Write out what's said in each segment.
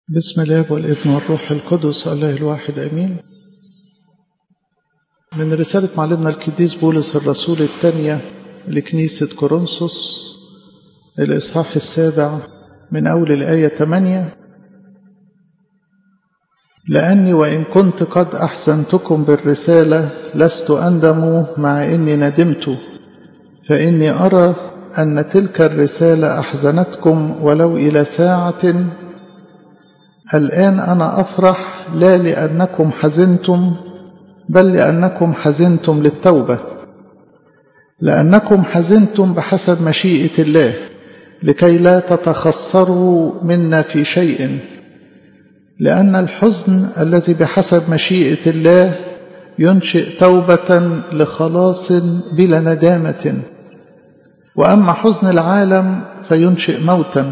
بسم الله والابن والروح القدس الله الواحد امين من رسالة معلمنا القديس بولس الرسول الثانية لكنيسة كورنثوس الإصحاح السابع من أول الآية 8 لأني وإن كنت قد أحزنتكم بالرسالة لست أندم مع إني ندمت فإني أرى أن تلك الرسالة أحزنتكم ولو إلى ساعة الآن أنا أفرح لا لأنكم حزنتم بل لأنكم حزنتم للتوبة لأنكم حزنتم بحسب مشيئة الله لكي لا تتخسروا منا في شيء لأن الحزن الذي بحسب مشيئة الله ينشئ توبة لخلاص بلا ندامة وأما حزن العالم فينشئ موتا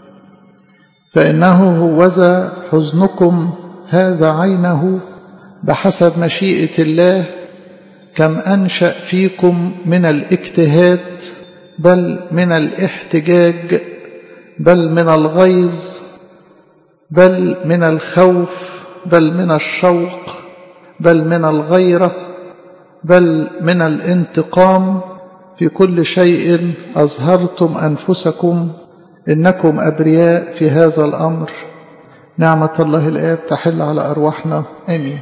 فإنه هوذا حزنكم هذا عينه بحسب مشيئة الله كم أنشأ فيكم من الاجتهاد بل من الاحتجاج بل من الغيظ بل من الخوف بل من الشوق بل من الغيرة بل من الانتقام في كل شيء أظهرتم أنفسكم إنكم أبرياء في هذا الأمر نعمة الله الآب تحل على أرواحنا آمين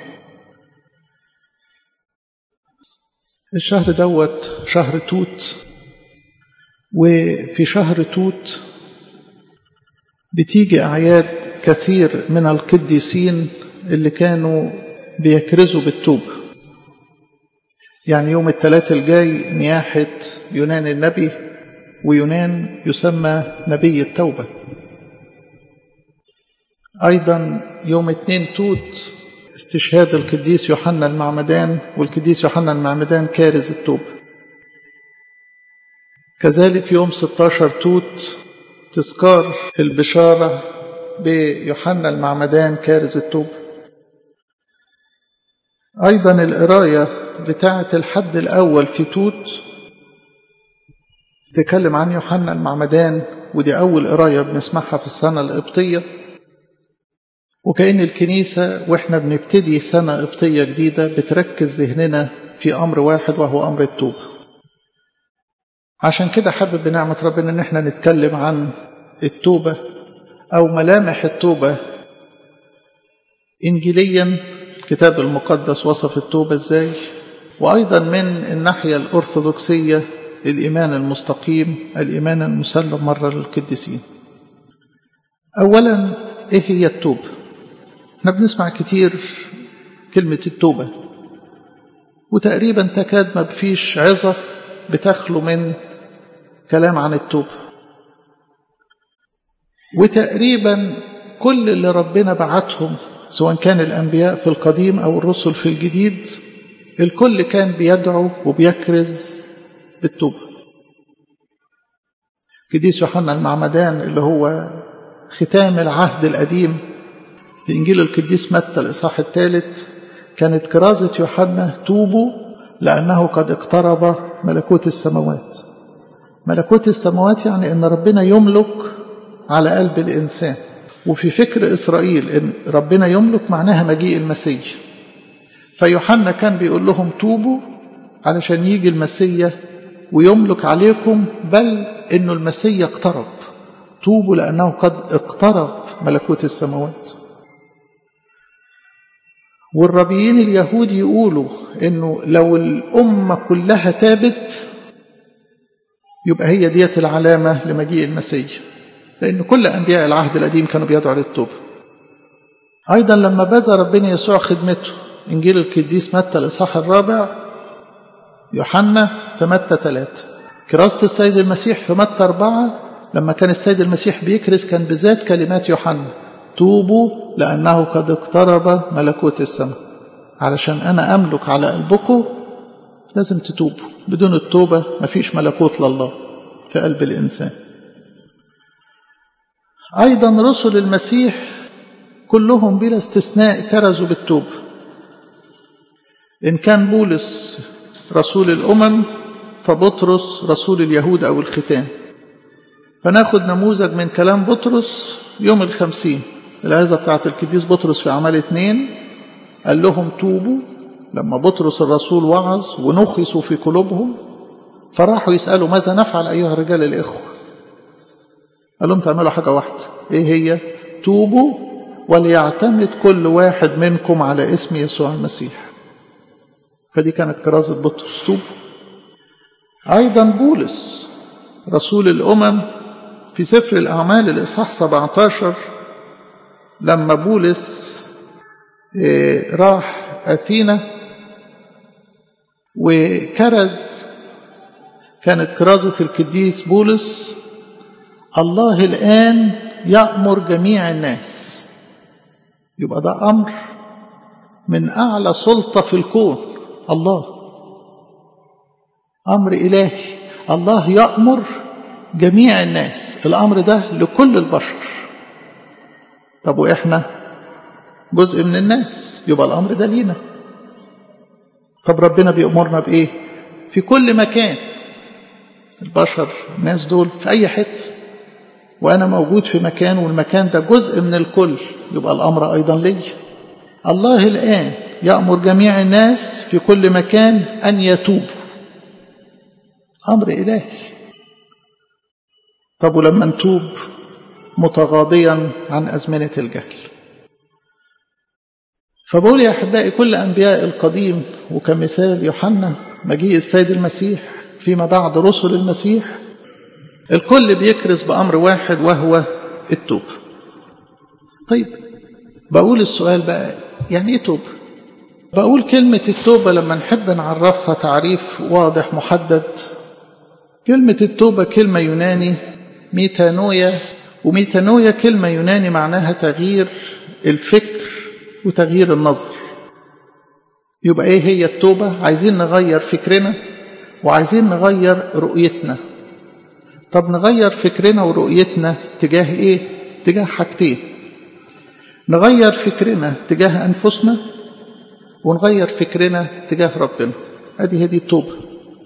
الشهر دوت شهر توت وفي شهر توت بتيجي أعياد كثير من القديسين اللي كانوا بيكرزوا بالتوبة يعني يوم الثلاث الجاي نياحة يونان النبي ويونان يسمى نبي التوبة أيضا يوم اثنين توت استشهاد القديس يوحنا المعمدان والقديس يوحنا المعمدان كارز التوبة كذلك يوم 16 توت تذكار البشارة بيوحنا المعمدان كارز التوبة أيضا القراية بتاعة الحد الأول في توت تتكلم عن يوحنا المعمدان ودي أول قراية بنسمعها في السنة القبطية وكأن الكنيسة وإحنا بنبتدي سنة قبطية جديدة بتركز ذهننا في أمر واحد وهو أمر التوبة عشان كده حابب بنعمة ربنا إن إحنا نتكلم عن التوبة أو ملامح التوبة إنجيليا الكتاب المقدس وصف التوبة إزاي وأيضا من الناحية الأرثوذكسية الإيمان المستقيم الإيمان المسلم مرة للقديسين أولا إيه هي التوبة احنا بنسمع كتير كلمة التوبة وتقريبا تكاد ما بفيش عظة بتخلو من كلام عن التوبة وتقريبا كل اللي ربنا بعتهم سواء كان الأنبياء في القديم أو الرسل في الجديد الكل كان بيدعو وبيكرز بالتوبة قديس يوحنا المعمدان اللي هو ختام العهد القديم في إنجيل القديس متى الإصحاح الثالث كانت كرازة يوحنا توبوا لأنه قد اقترب ملكوت السماوات ملكوت السماوات يعني أن ربنا يملك على قلب الإنسان وفي فكر إسرائيل أن ربنا يملك معناها مجيء المسيح فيوحنا كان بيقول لهم توبوا علشان يجي المسيح ويملك عليكم بل انه المسيح اقترب توبوا لانه قد اقترب ملكوت السماوات والربيين اليهود يقولوا انه لو الامه كلها تابت يبقى هي ديت العلامه لمجيء المسيح لان كل انبياء العهد القديم كانوا بيدعوا للتوبه ايضا لما بدا ربنا يسوع خدمته انجيل القديس متى الاصحاح الرابع يوحنا في متى ثلاثة كراسة السيد المسيح في متى أربعة لما كان السيد المسيح بيكرس كان بذات كلمات يوحنا توبوا لأنه قد اقترب ملكوت السماء علشان أنا أملك على قلبكم لازم تتوبوا بدون التوبة مفيش ملكوت لله في قلب الإنسان أيضا رسل المسيح كلهم بلا استثناء كرزوا بالتوبة إن كان بولس رسول الأمم فبطرس رسول اليهود أو الختان فناخد نموذج من كلام بطرس يوم الخمسين العظة بتاعت القديس بطرس في أعمال اتنين قال لهم توبوا لما بطرس الرسول وعظ ونخسوا في قلوبهم فراحوا يسألوا ماذا نفعل أيها الرجال الإخوة قال لهم تعملوا حاجة واحدة إيه هي توبوا وليعتمد كل واحد منكم على اسم يسوع المسيح فدي كانت كرازة بطرس توبوا أيضا بولس رسول الأمم في سفر الأعمال الإصحاح 17 لما بولس راح أثينا وكرز كانت كرازة القديس بولس الله الآن يأمر جميع الناس يبقى ده أمر من أعلى سلطة في الكون الله أمر إلهي الله يأمر جميع الناس الأمر ده لكل البشر طب وإحنا جزء من الناس يبقى الأمر ده لينا طب ربنا بيأمرنا بإيه في كل مكان البشر الناس دول في أي حتة وأنا موجود في مكان والمكان ده جزء من الكل يبقى الأمر أيضا لي الله الآن يأمر جميع الناس في كل مكان أن يتوبوا أمر إلهي طب ولما نتوب متغاضيا عن أزمنة الجهل فبقول يا أحبائي كل أنبياء القديم وكمثال يوحنا مجيء السيد المسيح فيما بعد رسل المسيح الكل بيكرز بأمر واحد وهو التوب طيب بقول السؤال بقى يعني ايه توب بقول كلمة التوبة لما نحب نعرفها تعريف واضح محدد كلمة التوبة كلمة يوناني ميتانويا وميتانويا كلمة يوناني معناها تغيير الفكر وتغيير النظر يبقى ايه هي التوبة عايزين نغير فكرنا وعايزين نغير رؤيتنا طب نغير فكرنا ورؤيتنا تجاه ايه تجاه حاجتين نغير فكرنا تجاه انفسنا ونغير فكرنا تجاه ربنا ادي هي دي التوبه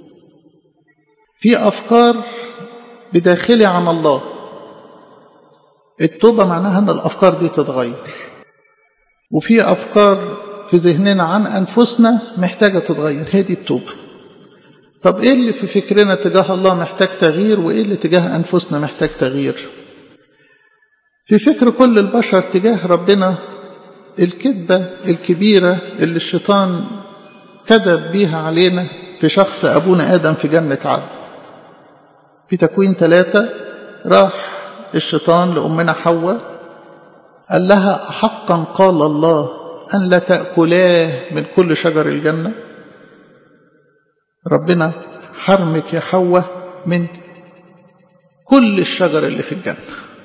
في افكار بداخلي عن الله التوبه معناها ان الافكار دي تتغير وفي افكار في ذهننا عن انفسنا محتاجه تتغير هي دي التوبه طب ايه اللي في فكرنا تجاه الله محتاج تغيير وايه اللي تجاه انفسنا محتاج تغيير في فكر كل البشر تجاه ربنا الكذبه الكبيره اللي الشيطان كذب بيها علينا في شخص ابونا ادم في جنه عدن في تكوين ثلاثة راح الشيطان لأمنا حواء قال لها حقا قال الله أن لا تأكلاه من كل شجر الجنة ربنا حرمك يا حواء من كل الشجر اللي في الجنة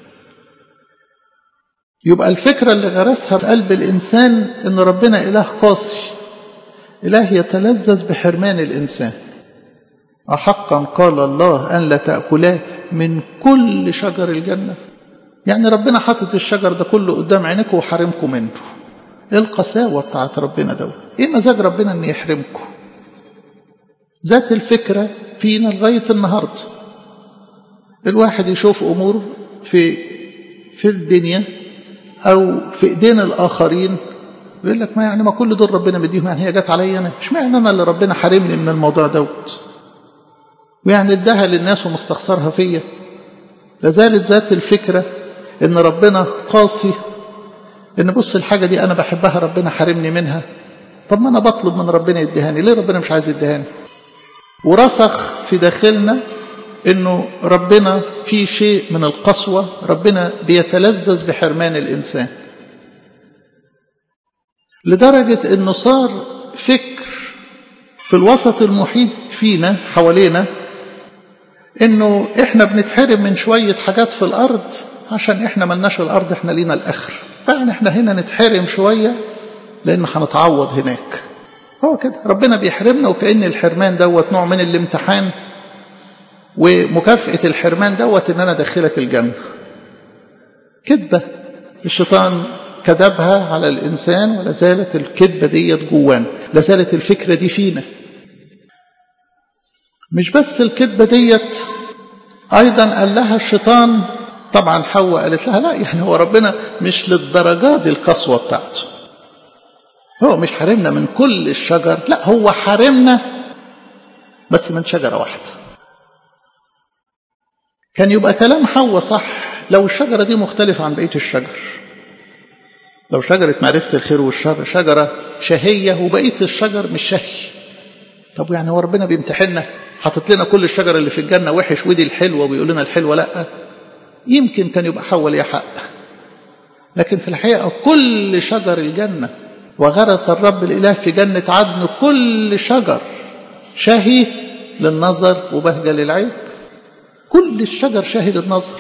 يبقى الفكرة اللي غرسها في قلب الإنسان إن ربنا إله قاسي إله يتلذذ بحرمان الإنسان أحقا قال الله أن لا تأكلاه من كل شجر الجنة يعني ربنا حاطط الشجر ده كله قدام عينكم وحرمكم منه ايه القساوة بتاعت ربنا دوت ايه مزاج ربنا ان يحرمكم ذات الفكرة فينا لغاية النهاردة الواحد يشوف أمور في في الدنيا أو في إيدين الآخرين يقول لك ما يعني ما كل دول ربنا مديهم يعني هي جت عليا أنا اشمعنى أنا اللي ربنا حارمني من الموضوع دوت ويعني اداها للناس ومستخسرها فيا لازالت ذات الفكرة ان ربنا قاسي ان بص الحاجة دي انا بحبها ربنا حارمني منها طب ما انا بطلب من ربنا يديهاني ليه ربنا مش عايز يديهاني ورسخ في داخلنا انه ربنا في شيء من القسوة ربنا بيتلذذ بحرمان الانسان لدرجة انه صار فكر في الوسط المحيط فينا حوالينا انه احنا بنتحرم من شوية حاجات في الارض عشان احنا ملناش الارض احنا لينا الاخر فعلا احنا هنا نتحرم شوية لان هنتعوض هناك هو كده ربنا بيحرمنا وكأن الحرمان دوت نوع من الامتحان ومكافأة الحرمان دوت ان انا ادخلك الجنة كذبة الشيطان كذبها على الانسان ولا زالت الكذبة ديت جوانا لا زالت الفكرة دي فينا مش بس الكذبة ديت أيضا قال لها الشيطان طبعا حواء قالت لها لا يعني هو ربنا مش للدرجات دي القسوة بتاعته هو مش حارمنا من كل الشجر لا هو حارمنا بس من شجرة واحدة كان يبقى كلام حواء صح لو الشجرة دي مختلفة عن بقية الشجر لو شجرة معرفة الخير والشر شجرة شهية وبقية الشجر مش شهي طب يعني هو ربنا بيمتحننا حاطط لنا كل الشجر اللي في الجنة وحش ودي الحلوة وبيقول لنا الحلوة لأ يمكن كان يبقى حول يا حق لكن في الحقيقة كل شجر الجنة وغرس الرب الإله في جنة عدن كل شجر شهي للنظر وبهجة للعين كل الشجر شاهي للنظر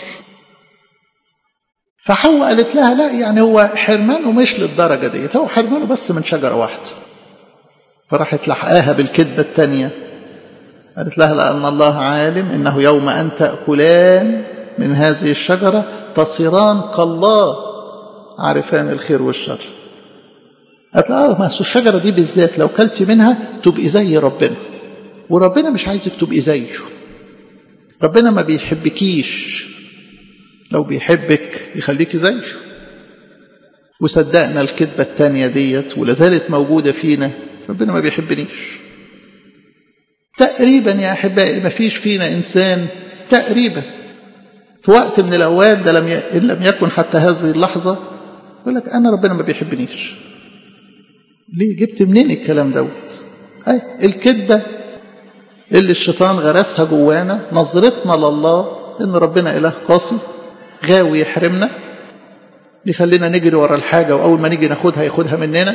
فحواء قالت لها لا يعني هو حرمانه مش للدرجة دي هو حرمانه بس من شجرة واحدة فراحت لحقاها بالكذبة الثانية قالت لها لأن الله عالم إنه يوم أن تأكلان من هذه الشجرة تصيران كالله عارفان الخير والشر قالت لها آه ما الشجرة دي بالذات لو كلتي منها تبقي زي ربنا وربنا مش عايزك تبقي زيه ربنا ما بيحبكيش لو بيحبك يخليكي زيه وصدقنا الكذبة التانية ديت ولازالت موجودة فينا ربنا ما بيحبنيش تقريبا يا أحبائي ما فيش فينا إنسان تقريبا في وقت من الأوقات ده لم ي... إن لم يكن حتى هذه اللحظة يقول لك أنا ربنا ما بيحبنيش ليه جبت منين الكلام دوت أي الكذبة اللي الشيطان غرسها جوانا نظرتنا لله إن ربنا إله قاسي غاوي يحرمنا يخلينا نجري ورا الحاجة وأول ما نيجي ناخدها ياخدها مننا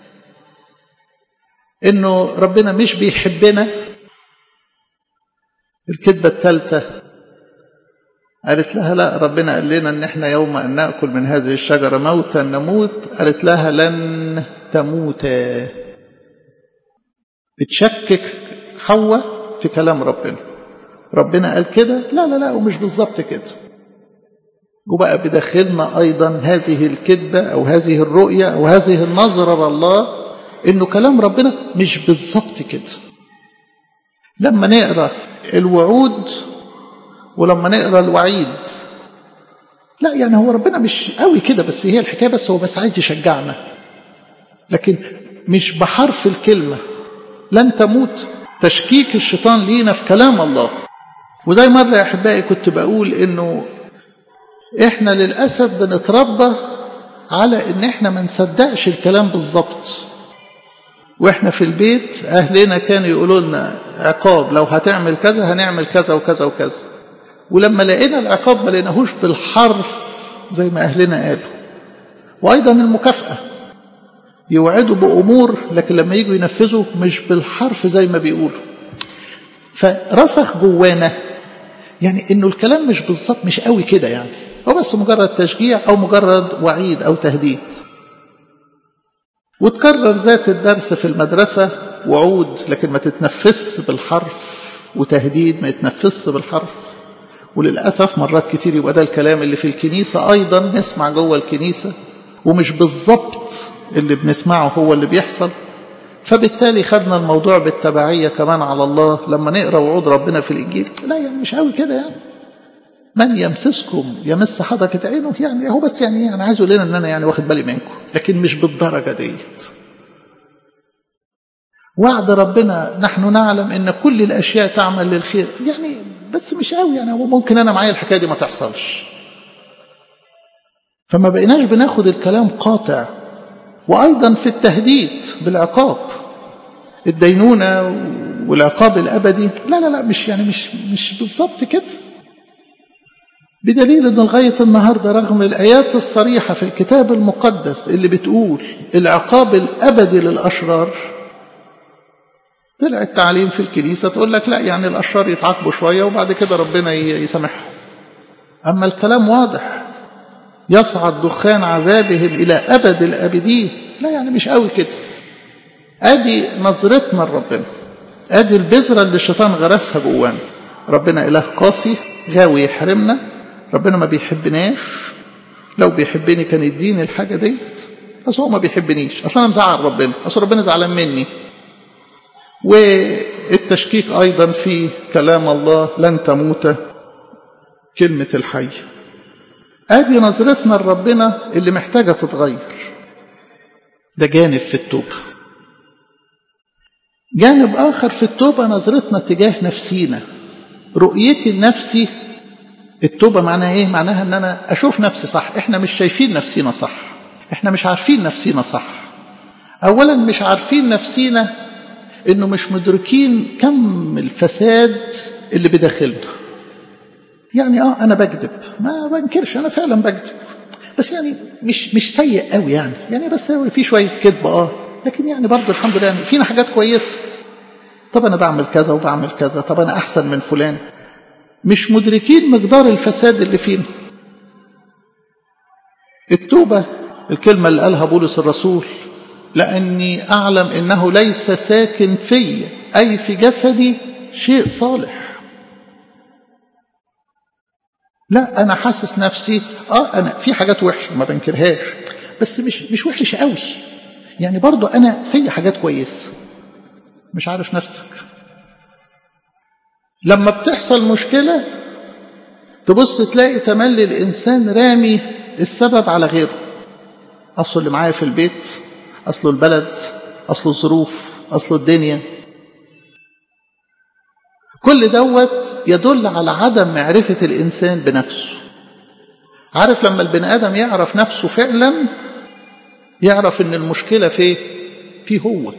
إنه ربنا مش بيحبنا الكذبة الثالثة قالت لها لا ربنا قال لنا ان احنا يوم ان ناكل من هذه الشجره موتا نموت قالت لها لن تموتا بتشكك حواء في كلام ربنا ربنا قال كده لا لا لا ومش بالظبط كده وبقى بداخلنا ايضا هذه الكذبه او هذه الرؤيه او هذه النظره لله انه كلام ربنا مش بالظبط كده لما نقرا الوعود ولما نقرا الوعيد لا يعني هو ربنا مش قوي كده بس هي الحكايه بس هو بس عايز يشجعنا لكن مش بحرف الكلمه لن تموت تشكيك الشيطان لينا في كلام الله وزي مره يا احبائي كنت بقول انه احنا للاسف بنتربى على ان احنا ما نصدقش الكلام بالظبط واحنا في البيت اهلنا كانوا يقولوا لنا عقاب لو هتعمل كذا هنعمل كذا وكذا وكذا ولما لقينا العقاب ما لقيناهوش بالحرف زي ما اهلنا قالوا وايضا المكافاه يوعدوا بامور لكن لما يجوا ينفذوا مش بالحرف زي ما بيقولوا فرسخ جوانا يعني انه الكلام مش بالظبط مش قوي كده يعني هو بس مجرد تشجيع او مجرد وعيد او تهديد وتكرر ذات الدرس في المدرسة وعود لكن ما تتنفس بالحرف وتهديد ما يتنفس بالحرف وللأسف مرات كتير يبقى ده الكلام اللي في الكنيسة أيضا نسمع جوه الكنيسة ومش بالظبط اللي بنسمعه هو اللي بيحصل فبالتالي خدنا الموضوع بالتبعية كمان على الله لما نقرأ وعود ربنا في الإنجيل لا يعني مش قوي كده يعني من يمسسكم يمس حدقة عينه يعني هو بس يعني انا عايز اقول لنا ان انا يعني واخد بالي منكم لكن مش بالدرجه ديت وعد ربنا نحن نعلم ان كل الاشياء تعمل للخير يعني بس مش قوي يعني هو ممكن انا معايا الحكايه دي ما تحصلش فما بقيناش بناخد الكلام قاطع وايضا في التهديد بالعقاب الدينونه والعقاب الابدي لا لا لا مش يعني مش مش بالظبط كده بدليل ان لغايه النهارده رغم الايات الصريحه في الكتاب المقدس اللي بتقول العقاب الابدي للاشرار طلع التعليم في الكنيسه تقول لك لا يعني الاشرار يتعاقبوا شويه وبعد كده ربنا يسامحهم اما الكلام واضح يصعد دخان عذابهم الى ابد الابدين لا يعني مش قوي كده ادي نظرتنا لربنا ادي البذره اللي الشيطان غرسها جوانا ربنا اله قاسي غاوي يحرمنا ربنا ما بيحبناش لو بيحبني كان يديني الحاجة ديت بس هو ما بيحبنيش أصلا أنا مزعل ربنا أصل ربنا زعلان مني والتشكيك أيضا في كلام الله لن تموت كلمة الحي ادي نظرتنا لربنا اللي محتاجه تتغير ده جانب في التوبه جانب اخر في التوبه نظرتنا تجاه نفسينا رؤيتي لنفسي التوبه معناها ايه معناها ان انا اشوف نفسي صح احنا مش شايفين نفسينا صح احنا مش عارفين نفسينا صح اولا مش عارفين نفسينا انه مش مدركين كم الفساد اللي بداخلنا يعني اه انا بكذب ما بنكرش انا فعلا بكذب بس يعني مش مش سيء قوي يعني يعني بس في شويه كذب اه لكن يعني برضه الحمد لله يعني فينا حاجات كويسه طب انا بعمل كذا وبعمل كذا طب انا احسن من فلان مش مدركين مقدار الفساد اللي فينا التوبه الكلمه اللي قالها بولس الرسول لاني اعلم انه ليس ساكن في اي في جسدي شيء صالح لا انا حاسس نفسي اه انا في حاجات وحشه ما بنكرهاش بس مش مش وحش قوي يعني برضو انا في حاجات كويسه مش عارف نفسك لما بتحصل مشكله تبص تلاقي تملي الانسان رامي السبب على غيره اصله اللي معايا في البيت اصله البلد اصله الظروف اصله الدنيا كل دوت يدل على عدم معرفة الإنسان بنفسه عارف لما البني آدم يعرف نفسه فعلا يعرف إن المشكلة في في هو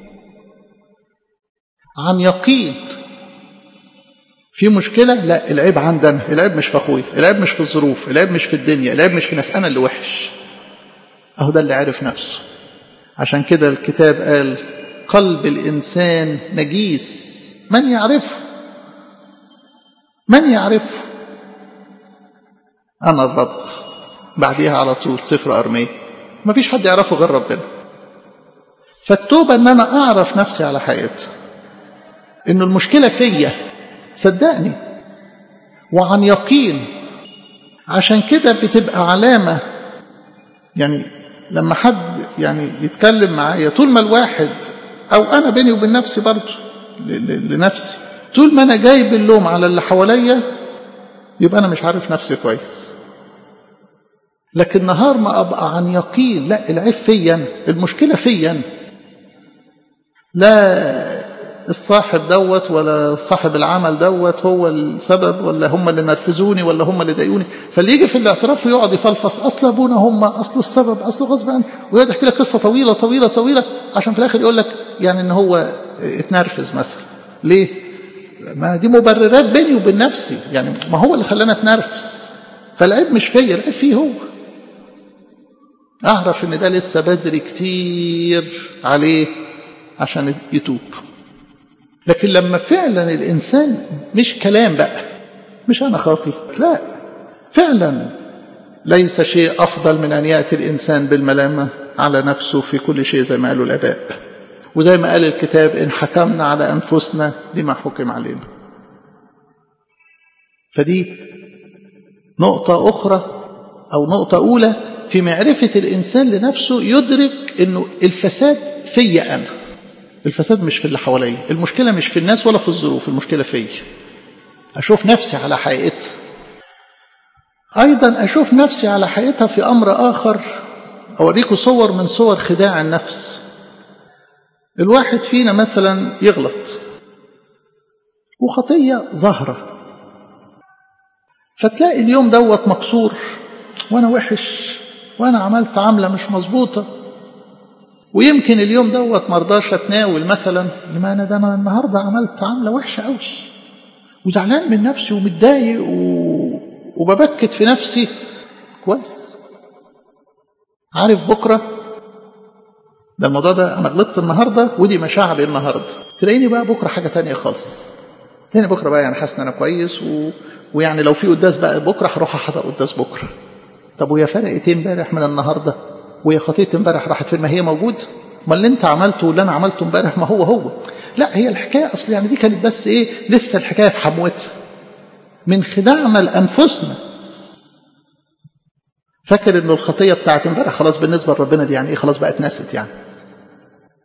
عن يقين في مشكلة لا العيب عندنا العيب مش في أخويا العيب مش في الظروف العيب مش في الدنيا العيب مش في ناس أنا اللي وحش أهو ده اللي عارف نفسه عشان كده الكتاب قال قلب الإنسان نجيس من يعرفه من يعرفه أنا الرب بعديها على طول سفر أرمية ما فيش حد يعرفه غير ربنا فالتوبة أن أنا أعرف نفسي على حقيقتي إن المشكلة فيا صدقني وعن يقين عشان كده بتبقى علامة يعني لما حد يعني يتكلم معايا طول ما الواحد أو أنا بيني وبين نفسي برضه لنفسي طول ما انا جايب اللوم على اللي حواليا يبقى انا مش عارف نفسي كويس لكن نهار ما ابقى عن يقين لا العيب فيا المشكله فيا لا الصاحب دوت ولا صاحب العمل دوت هو السبب ولا هم اللي نرفزوني ولا هم اللي ضايقوني فاللي يجي في الاعتراف ويقعد يفلفص اصل ابونا هم اصل السبب اصل غصب عنه ويقعد يحكي لك قصه طويله طويله طويله عشان في الاخر يقول لك يعني ان هو اتنرفز مثلا ليه؟ ما دي مبررات بيني وبين نفسي يعني ما هو اللي خلاني اتنرفز فالعيب مش فيا العيب فيه هو اعرف ان ده لسه بدري كتير عليه عشان يتوب لكن لما فعلا الانسان مش كلام بقى مش انا خاطي لا فعلا ليس شيء افضل من ان ياتي الانسان بالملامه على نفسه في كل شيء زي ما قالوا الاباء وزي ما قال الكتاب إن حكمنا على أنفسنا لما حكم علينا فدي نقطة أخرى أو نقطة أولى في معرفة الإنسان لنفسه يدرك أنه الفساد فيا أنا الفساد مش في اللي حواليا المشكلة مش في الناس ولا في الظروف المشكلة فيا أشوف نفسي على حقيقتها أيضا أشوف نفسي على حقيقتها في أمر آخر أوريكم صور من صور خداع النفس الواحد فينا مثلا يغلط وخطية ظاهرة فتلاقي اليوم دوت مكسور وانا وحش وانا عملت عملة مش مظبوطة ويمكن اليوم دوت مرضاش اتناول مثلا لما انا ده انا النهارده عملت عملة وحشة قوي وزعلان من نفسي ومتضايق و... وببكت في نفسي كويس عارف بكره ده الموضوع ده انا غلطت النهارده ودي مشاعري النهارده تلاقيني بقى بكره حاجه تانية خالص تاني بكره بقى يعني حاسس ان انا كويس و... ويعني لو في قداس بقى بكره هروح احضر قداس بكره طب ويا فرقت امبارح من النهارده ويا خطيه امبارح راحت فين ما هي موجود ما اللي انت عملته واللي انا عملته امبارح ما هو هو لا هي الحكايه اصل يعني دي كانت بس ايه لسه الحكايه في حموتها من خداعنا لانفسنا فاكر انه الخطيه بتاعت امبارح خلاص بالنسبه لربنا دي يعني ايه خلاص بقت نست يعني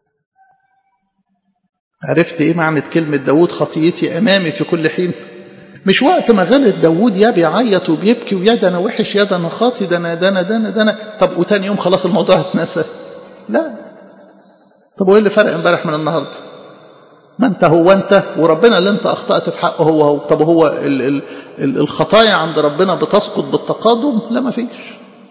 عرفت ايه معنى كلمه داوود خطيتي امامي في كل حين مش وقت ما غلط داوود يا بيعيط وبيبكي ويا ده انا وحش يا ده انا خاطي ده انا ده انا ده انا ده انا طب وتاني يوم خلاص الموضوع اتنسى لا طب وايه اللي فرق امبارح من النهارده ما انت هو انت وربنا اللي انت اخطات في حقه هو هو طب هو ال ال ال الخطايا عند ربنا بتسقط بالتقادم لا ما فيش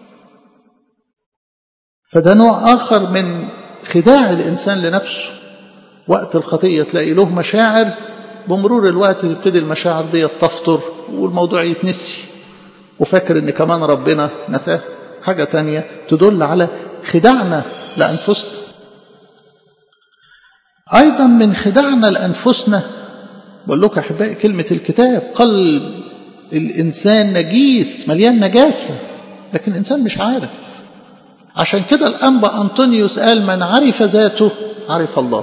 فده نوع اخر من خداع الانسان لنفسه وقت الخطيه تلاقي له مشاعر بمرور الوقت تبتدي المشاعر دي تفطر والموضوع يتنسي وفاكر ان كمان ربنا نساه حاجه تانية تدل على خداعنا لانفسنا أيضا من خداعنا لأنفسنا بقول لكم أحبائي كلمة الكتاب قلب الإنسان نجيس مليان نجاسة لكن الإنسان مش عارف عشان كده الأنبا أنطونيوس قال من عرف ذاته عرف الله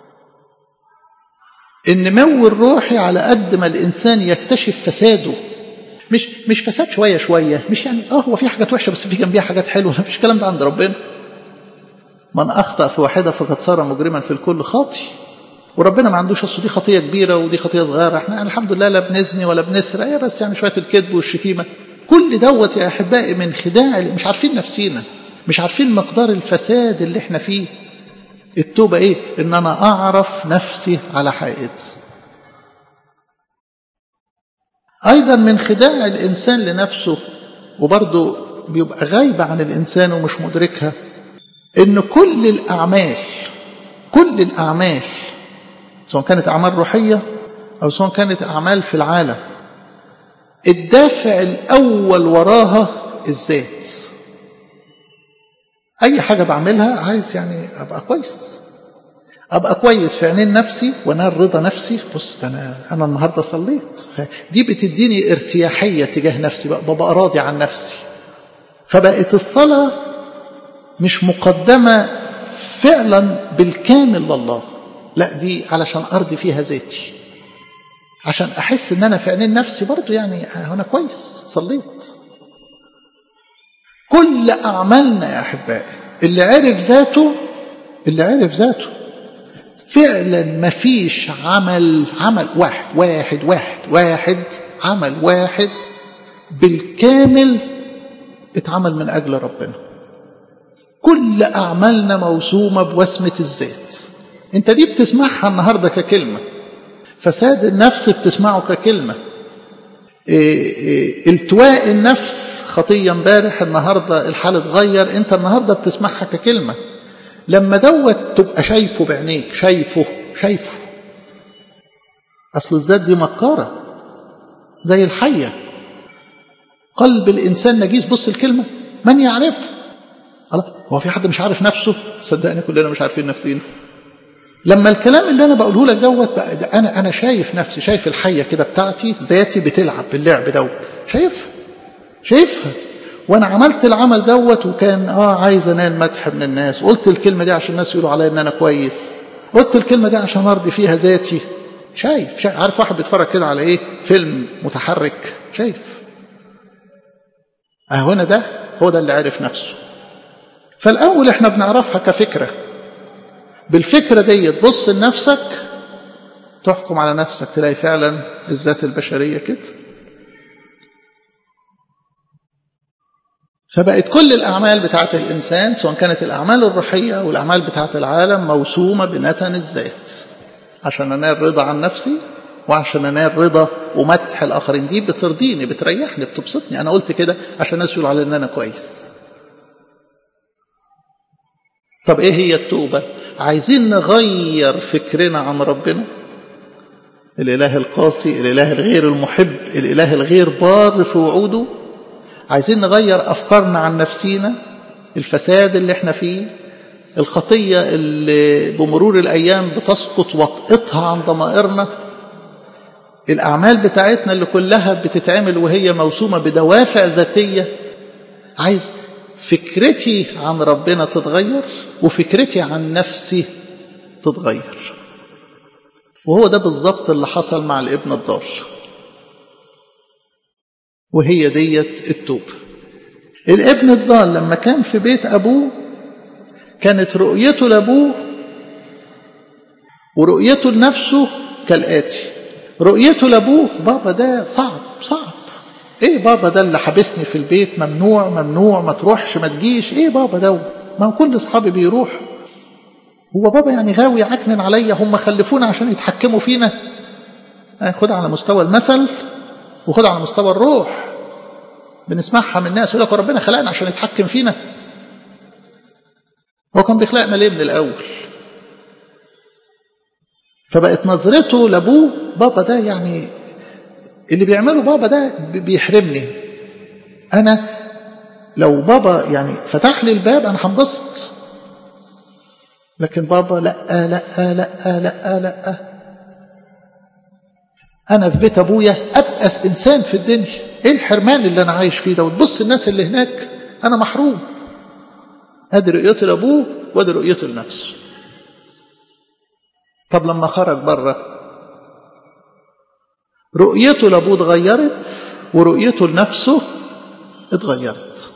النمو الروحي على قد ما الإنسان يكتشف فساده مش مش فساد شوية شوية مش يعني اه هو في حاجات وحشة بس في جنبيها حاجات حلوة ما فيش الكلام ده عند ربنا من أخطأ في واحدة فقد صار مجرما في الكل خاطي وربنا ما عندوش اصل دي خطيه كبيره ودي خطيه صغيره احنا الحمد لله لا بنزني ولا بنسرق يا بس يعني شويه الكذب والشتيمه كل دوت يا احبائي من خداع مش عارفين نفسينا مش عارفين مقدار الفساد اللي احنا فيه التوبه ايه ان انا اعرف نفسي على حقيقتي ايضا من خداع الانسان لنفسه وبرضه بيبقى غايبه عن الانسان ومش مدركها ان كل الاعمال كل الاعمال سواء كانت اعمال روحيه او سواء كانت اعمال في العالم الدافع الاول وراها الذات اي حاجه بعملها عايز يعني ابقى كويس ابقى كويس في عينين نفسي وانال رضا نفسي بص انا انا النهارده صليت فدي بتديني ارتياحيه تجاه نفسي بقى ببقى راضي عن نفسي فبقت الصلاه مش مقدمه فعلا بالكامل لله لا دي علشان ارضي فيها ذاتي عشان احس ان انا في عينين نفسي برضو يعني انا كويس صليت كل اعمالنا يا احبائي اللي عرف ذاته اللي عرف ذاته فعلا ما فيش عمل عمل واحد واحد واحد واحد عمل واحد بالكامل اتعمل من اجل ربنا كل اعمالنا موسومه بوسمه الذات انت دي بتسمعها النهارده ككلمه فساد النفس بتسمعه ككلمه إيه إيه التواء النفس خطيه امبارح النهارده الحال اتغير انت النهارده بتسمعها ككلمه لما دوت تبقى شايفه بعينيك شايفه شايفه اصل الذات دي مكاره زي الحيه قلب الانسان نجيس بص الكلمه من يعرفه الله هو في حد مش عارف نفسه صدقني كلنا مش عارفين نفسينا لما الكلام اللي انا بقوله لك دوت بقى ده انا انا شايف نفسي شايف الحيه كده بتاعتي ذاتي بتلعب باللعب دوت شايفها شايفها وانا عملت العمل دوت وكان اه عايز انال مدح من الناس قلت الكلمه دي عشان الناس يقولوا عليا ان انا كويس قلت الكلمه دي عشان ارضي فيها ذاتي شايف, شايف عارف واحد بيتفرج كده على ايه فيلم متحرك شايف اه هنا ده هو ده اللي عرف نفسه فالاول احنا بنعرفها كفكره بالفكره دي تبص لنفسك تحكم على نفسك تلاقي فعلا الذات البشريه كده فبقت كل الأعمال بتاعت الإنسان سواء كانت الأعمال الروحية أو الأعمال بتاعت العالم موسومة بنتن الذات عشان أنال رضا عن نفسي وعشان أنال رضا ومدح الآخرين دي بترضيني بتريحني بتبسطني أنا قلت كده عشان الناس يقولوا على إن أنا كويس طب إيه هي التوبة؟ عايزين نغير فكرنا عن ربنا الإله القاسي الإله الغير المحب الإله الغير بار في وعوده عايزين نغير أفكارنا عن نفسينا الفساد اللي احنا فيه الخطية اللي بمرور الأيام بتسقط وطئتها عن ضمائرنا الأعمال بتاعتنا اللي كلها بتتعمل وهي موسومة بدوافع ذاتية عايز فكرتي عن ربنا تتغير وفكرتي عن نفسي تتغير وهو ده بالظبط اللي حصل مع الابن الضال وهي ديت التوبة الابن الضال لما كان في بيت أبوه كانت رؤيته لأبوه ورؤيته لنفسه كالآتي رؤيته لابوه بابا ده صعب صعب ايه بابا ده اللي حبسني في البيت ممنوع ممنوع ما تروحش ما تجيش ايه بابا دوت ما هو كل اصحابي بيروحوا هو بابا يعني غاوي عكنن عليا هم خلفونا عشان يتحكموا فينا خد على مستوى المثل وخد على مستوى الروح بنسمعها من الناس يقول لك ربنا خلقنا عشان يتحكم فينا هو كان بيخلقنا ليه من الاول فبقت نظرته لابوه بابا ده يعني اللي بيعمله بابا ده بيحرمني انا لو بابا يعني فتح لي الباب انا هنبسط لكن بابا لا لا لا لا لا لا انا في بيت ابويا ابأس انسان في الدنيا ايه الحرمان اللي انا عايش فيه ده وتبص الناس اللي هناك انا محروم ادي رؤيته لابوه وادي رؤيته لنفسه طب لما خرج بره رؤيته لابوه اتغيرت ورؤيته لنفسه اتغيرت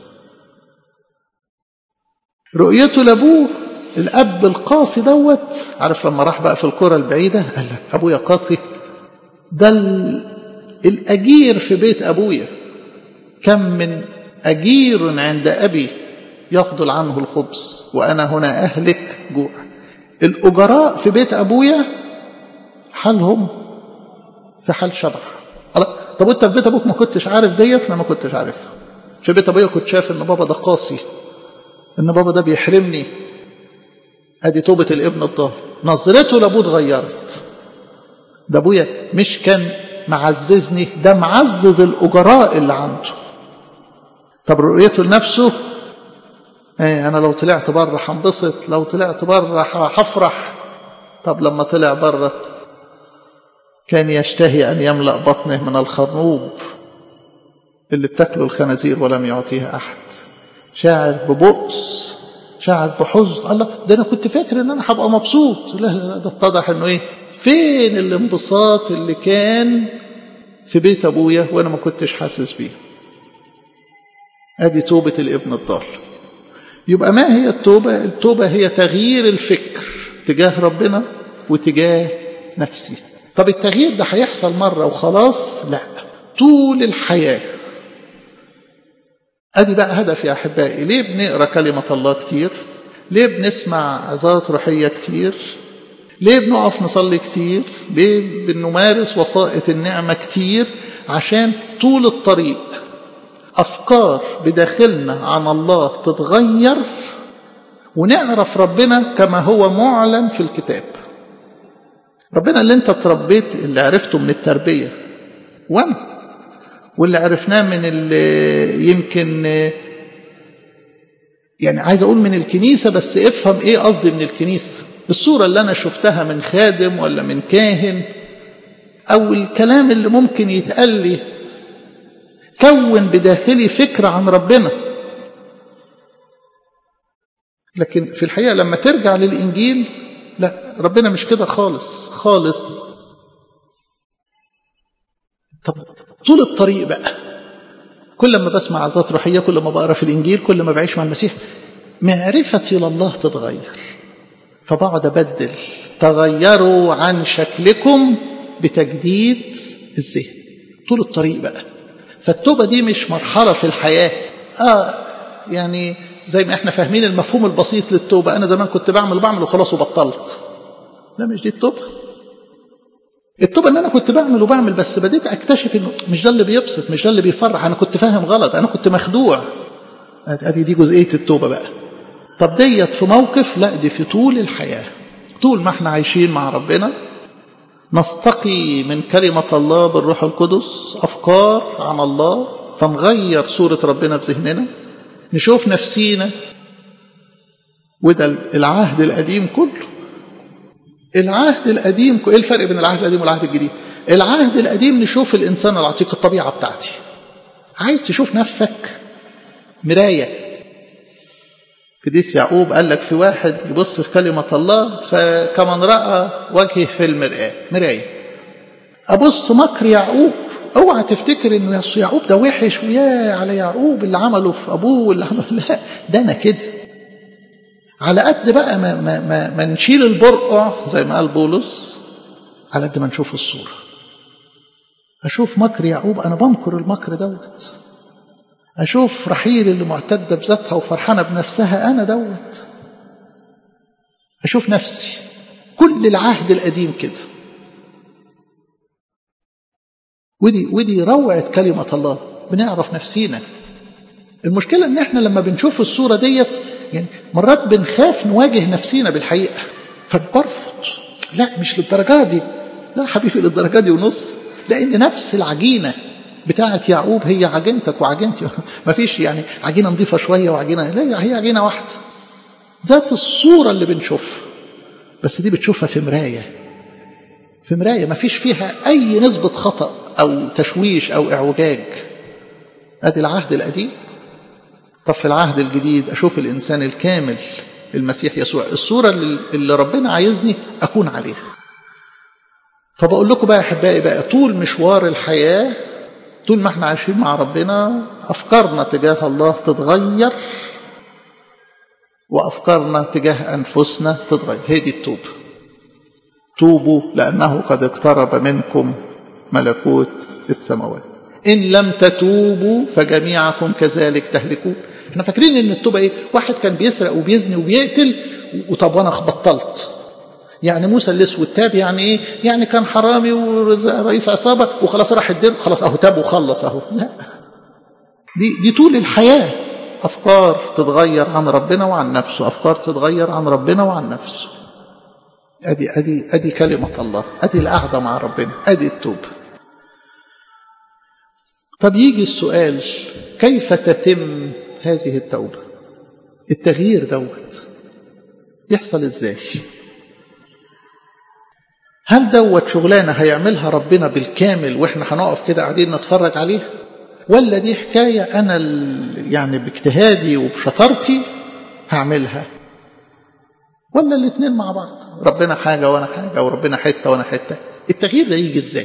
رؤيته لابوه الاب القاسي دوت عارف لما راح بقى في القرى البعيده قال لك ابويا قاسي ده الاجير في بيت ابويا كم من اجير عند ابي يفضل عنه الخبز وانا هنا اهلك جوع الاجراء في بيت ابويا حالهم في حال شبح طب وانت في بيت ابوك ما كنتش عارف ديت انا ما كنتش عارفها في بيت ابويا كنت شايف ان بابا ده قاسي ان بابا ده بيحرمني ادي توبه الابن الضال نظرته لابوه اتغيرت ده ابويا مش كان معززني ده معزز الاجراء اللي عنده طب رؤيته لنفسه ايه انا لو طلعت بره هنبسط لو طلعت بره هفرح طب لما طلع بره كان يشتهي ان يملا بطنه من الخرنوب اللي بتاكله الخنازير ولم يعطيها احد شاعر ببؤس شاعر بحزن الله ده انا كنت فاكر ان انا هبقى مبسوط لا لا ده اتضح انه ايه فين الانبساط اللي كان في بيت ابويا وانا ما كنتش حاسس بيه ادي توبه الابن الضال يبقى ما هي التوبه التوبه هي تغيير الفكر تجاه ربنا وتجاه نفسي طب التغيير ده هيحصل مره وخلاص لا طول الحياه ادي بقى هدف يا احبائي ليه بنقرا كلمه الله كتير ليه بنسمع عظات روحيه كتير ليه بنقف نصلي كتير ليه بنمارس وسائط النعمه كتير عشان طول الطريق افكار بداخلنا عن الله تتغير ونعرف ربنا كما هو معلن في الكتاب ربنا اللي انت اتربيت اللي عرفته من التربيه وانا واللي عرفناه من اللي يمكن يعني عايز اقول من الكنيسه بس افهم ايه قصدي من الكنيسه الصوره اللي انا شفتها من خادم ولا من كاهن او الكلام اللي ممكن يتقال لي كون بداخلي فكره عن ربنا لكن في الحقيقه لما ترجع للانجيل لا ربنا مش كده خالص خالص طب طول الطريق بقى كل ما بسمع عظات روحيه كل ما بقرا في الانجيل كل ما بعيش مع المسيح معرفتي لله تتغير فبقعد ابدل تغيروا عن شكلكم بتجديد الذهن طول الطريق بقى فالتوبه دي مش مرحله في الحياه اه يعني زي ما احنا فاهمين المفهوم البسيط للتوبه انا زمان كنت بعمل بعمل وخلاص وبطلت لا مش دي التوبه التوبه ان انا كنت بعمل وبعمل بس بديت اكتشف انه مش ده اللي بيبسط مش ده اللي بيفرح انا كنت فاهم غلط انا كنت مخدوع ادي دي جزئيه التوبه بقى طب ديت في موقف لا دي في طول الحياه طول ما احنا عايشين مع ربنا نستقي من كلمه الله بالروح القدس افكار عن الله فنغير صوره ربنا في ذهننا نشوف نفسينا وده العهد القديم كله العهد القديم ايه الفرق بين العهد القديم والعهد الجديد العهد القديم نشوف الانسان العتيق الطبيعه بتاعتي عايز تشوف نفسك مرايه قديس يعقوب قال لك في واحد يبص في كلمة الله فكمن رأى وجهه في المرآة مراية أبص مكر يعقوب اوعى تفتكر انه يا يعقوب ده وحش ويا على يعقوب اللي عمله في ابوه واللي عمله لا ده انا كده على قد بقى ما, ما, ما, ما نشيل البرقع زي ما قال بولس على قد ما نشوف الصورة أشوف مكر يعقوب أنا بمكر المكر دوت أشوف رحيل اللي معتدة بذاتها وفرحانة بنفسها أنا دوت أشوف نفسي كل العهد القديم كده ودي ودي روعة كلمة الله بنعرف نفسينا المشكلة ان احنا لما بنشوف الصورة ديت يعني مرات بنخاف نواجه نفسينا بالحقيقة فبرفض لا مش للدرجة دي لا حبيبي للدرجة دي ونص لان نفس العجينة بتاعة يعقوب هي عجينتك وعجينتي ما فيش يعني عجينة نظيفة شوية وعجينة لا هي عجينة واحدة ذات الصورة اللي بنشوفها بس دي بتشوفها في مراية في مراية ما فيش فيها أي نسبة خطأ أو تشويش أو إعوجاج أدي العهد القديم طب في العهد الجديد أشوف الإنسان الكامل المسيح يسوع الصورة اللي ربنا عايزني أكون عليها فبقول لكم بقى أحبائي بقى طول مشوار الحياة طول ما احنا عايشين مع ربنا أفكارنا تجاه الله تتغير وأفكارنا تجاه أنفسنا تتغير هي دي التوبة توبوا لأنه قد اقترب منكم ملكوت السماوات إن لم تتوبوا فجميعكم كذلك تهلكون احنا فاكرين ان التوبة ايه واحد كان بيسرق وبيزني وبيقتل وطب وانا بطلت يعني موسى الاسود تاب يعني ايه يعني كان حرامي ورئيس عصابة وخلاص راح الدين خلاص اهو تاب وخلص اهو لا دي دي طول الحياة افكار تتغير عن ربنا وعن نفسه افكار تتغير عن ربنا وعن نفسه ادي ادي ادي كلمة الله ادي القعدة مع ربنا ادي التوبة طب يجي السؤال كيف تتم هذه التوبة التغيير دوت يحصل ازاي هل دوت شغلانة هيعملها ربنا بالكامل واحنا هنقف كده قاعدين نتفرج عليه ولا دي حكاية أنا يعني باجتهادي وبشطارتي هعملها ولا الاثنين مع بعض ربنا حاجة وأنا حاجة وربنا حتة وأنا حتة التغيير ده يجي ازاي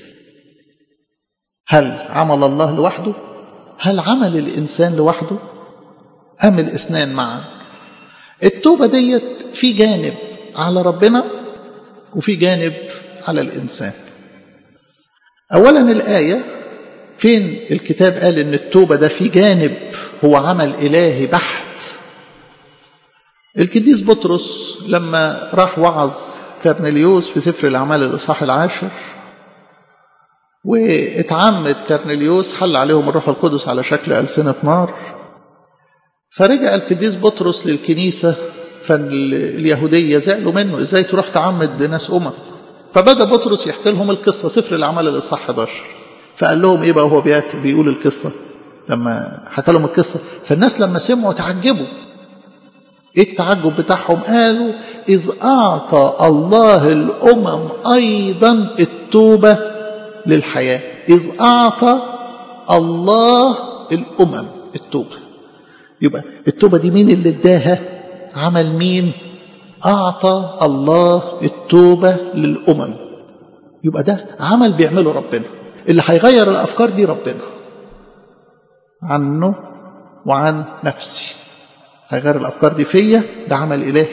هل عمل الله لوحده هل عمل الإنسان لوحده أم الاثنان معا التوبة ديت في جانب على ربنا وفي جانب على الإنسان أولا الآية فين الكتاب قال إن التوبة ده في جانب هو عمل إلهي بحت القديس بطرس لما راح وعظ كرنليوس في سفر الأعمال الإصحاح العاشر واتعمد كرنليوس حل عليهم الروح القدس على شكل ألسنة نار فرجع القديس بطرس للكنيسة فاليهودية زعلوا منه ازاي تروح تعمد ناس أمم فبدأ بطرس يحكي لهم القصة سفر الأعمال الإصحاح 11 فقال لهم إيه بقى وهو بيقول القصة لما حكى لهم القصة فالناس لما سمعوا تعجبوا ايه التعجب بتاعهم قالوا إذ أعطى الله الأمم أيضا التوبة للحياة إذ أعطى الله الأمم التوبة يبقى التوبة دي مين اللي اداها عمل مين أعطى الله التوبة للأمم يبقى ده عمل بيعمله ربنا اللي هيغير الأفكار دي ربنا عنه وعن نفسي هيغير الأفكار دي فيا ده عمل إلهي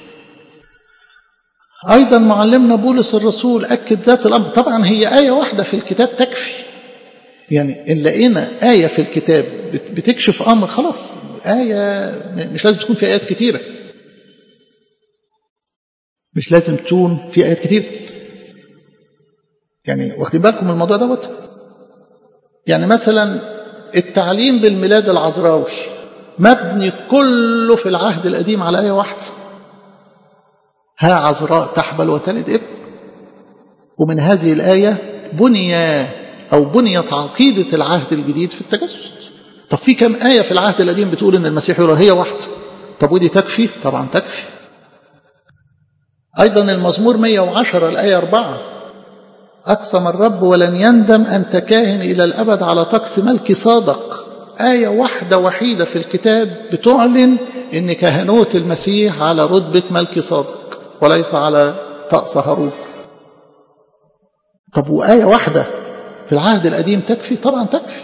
أيضا معلمنا بولس الرسول أكد ذات الأمر طبعا هي آية واحدة في الكتاب تكفي يعني إن لقينا آية في الكتاب بتكشف أمر خلاص آية مش لازم تكون في آيات كتيرة مش لازم تكون في آيات كتير يعني واخدين بالكم من الموضوع دوت يعني مثلا التعليم بالميلاد العذراوي مبني كله في العهد القديم على آية واحدة ها عذراء تحبل وتلد ابن ومن هذه الآية بني أو بنيت عقيدة العهد الجديد في التجسد طب في كم آية في العهد القديم بتقول إن المسيح يرى هي واحدة طب ودي تكفي طبعا تكفي أيضا المزمور 110 الآية 4 أقسم الرب ولن يندم أنت كاهن إلى الأبد على طقس ملك صادق آية واحدة وحيدة في الكتاب بتعلن أن كهنوت المسيح على رتبة ملك صادق وليس على طقس هارون طب وآية واحدة في العهد القديم تكفي طبعا تكفي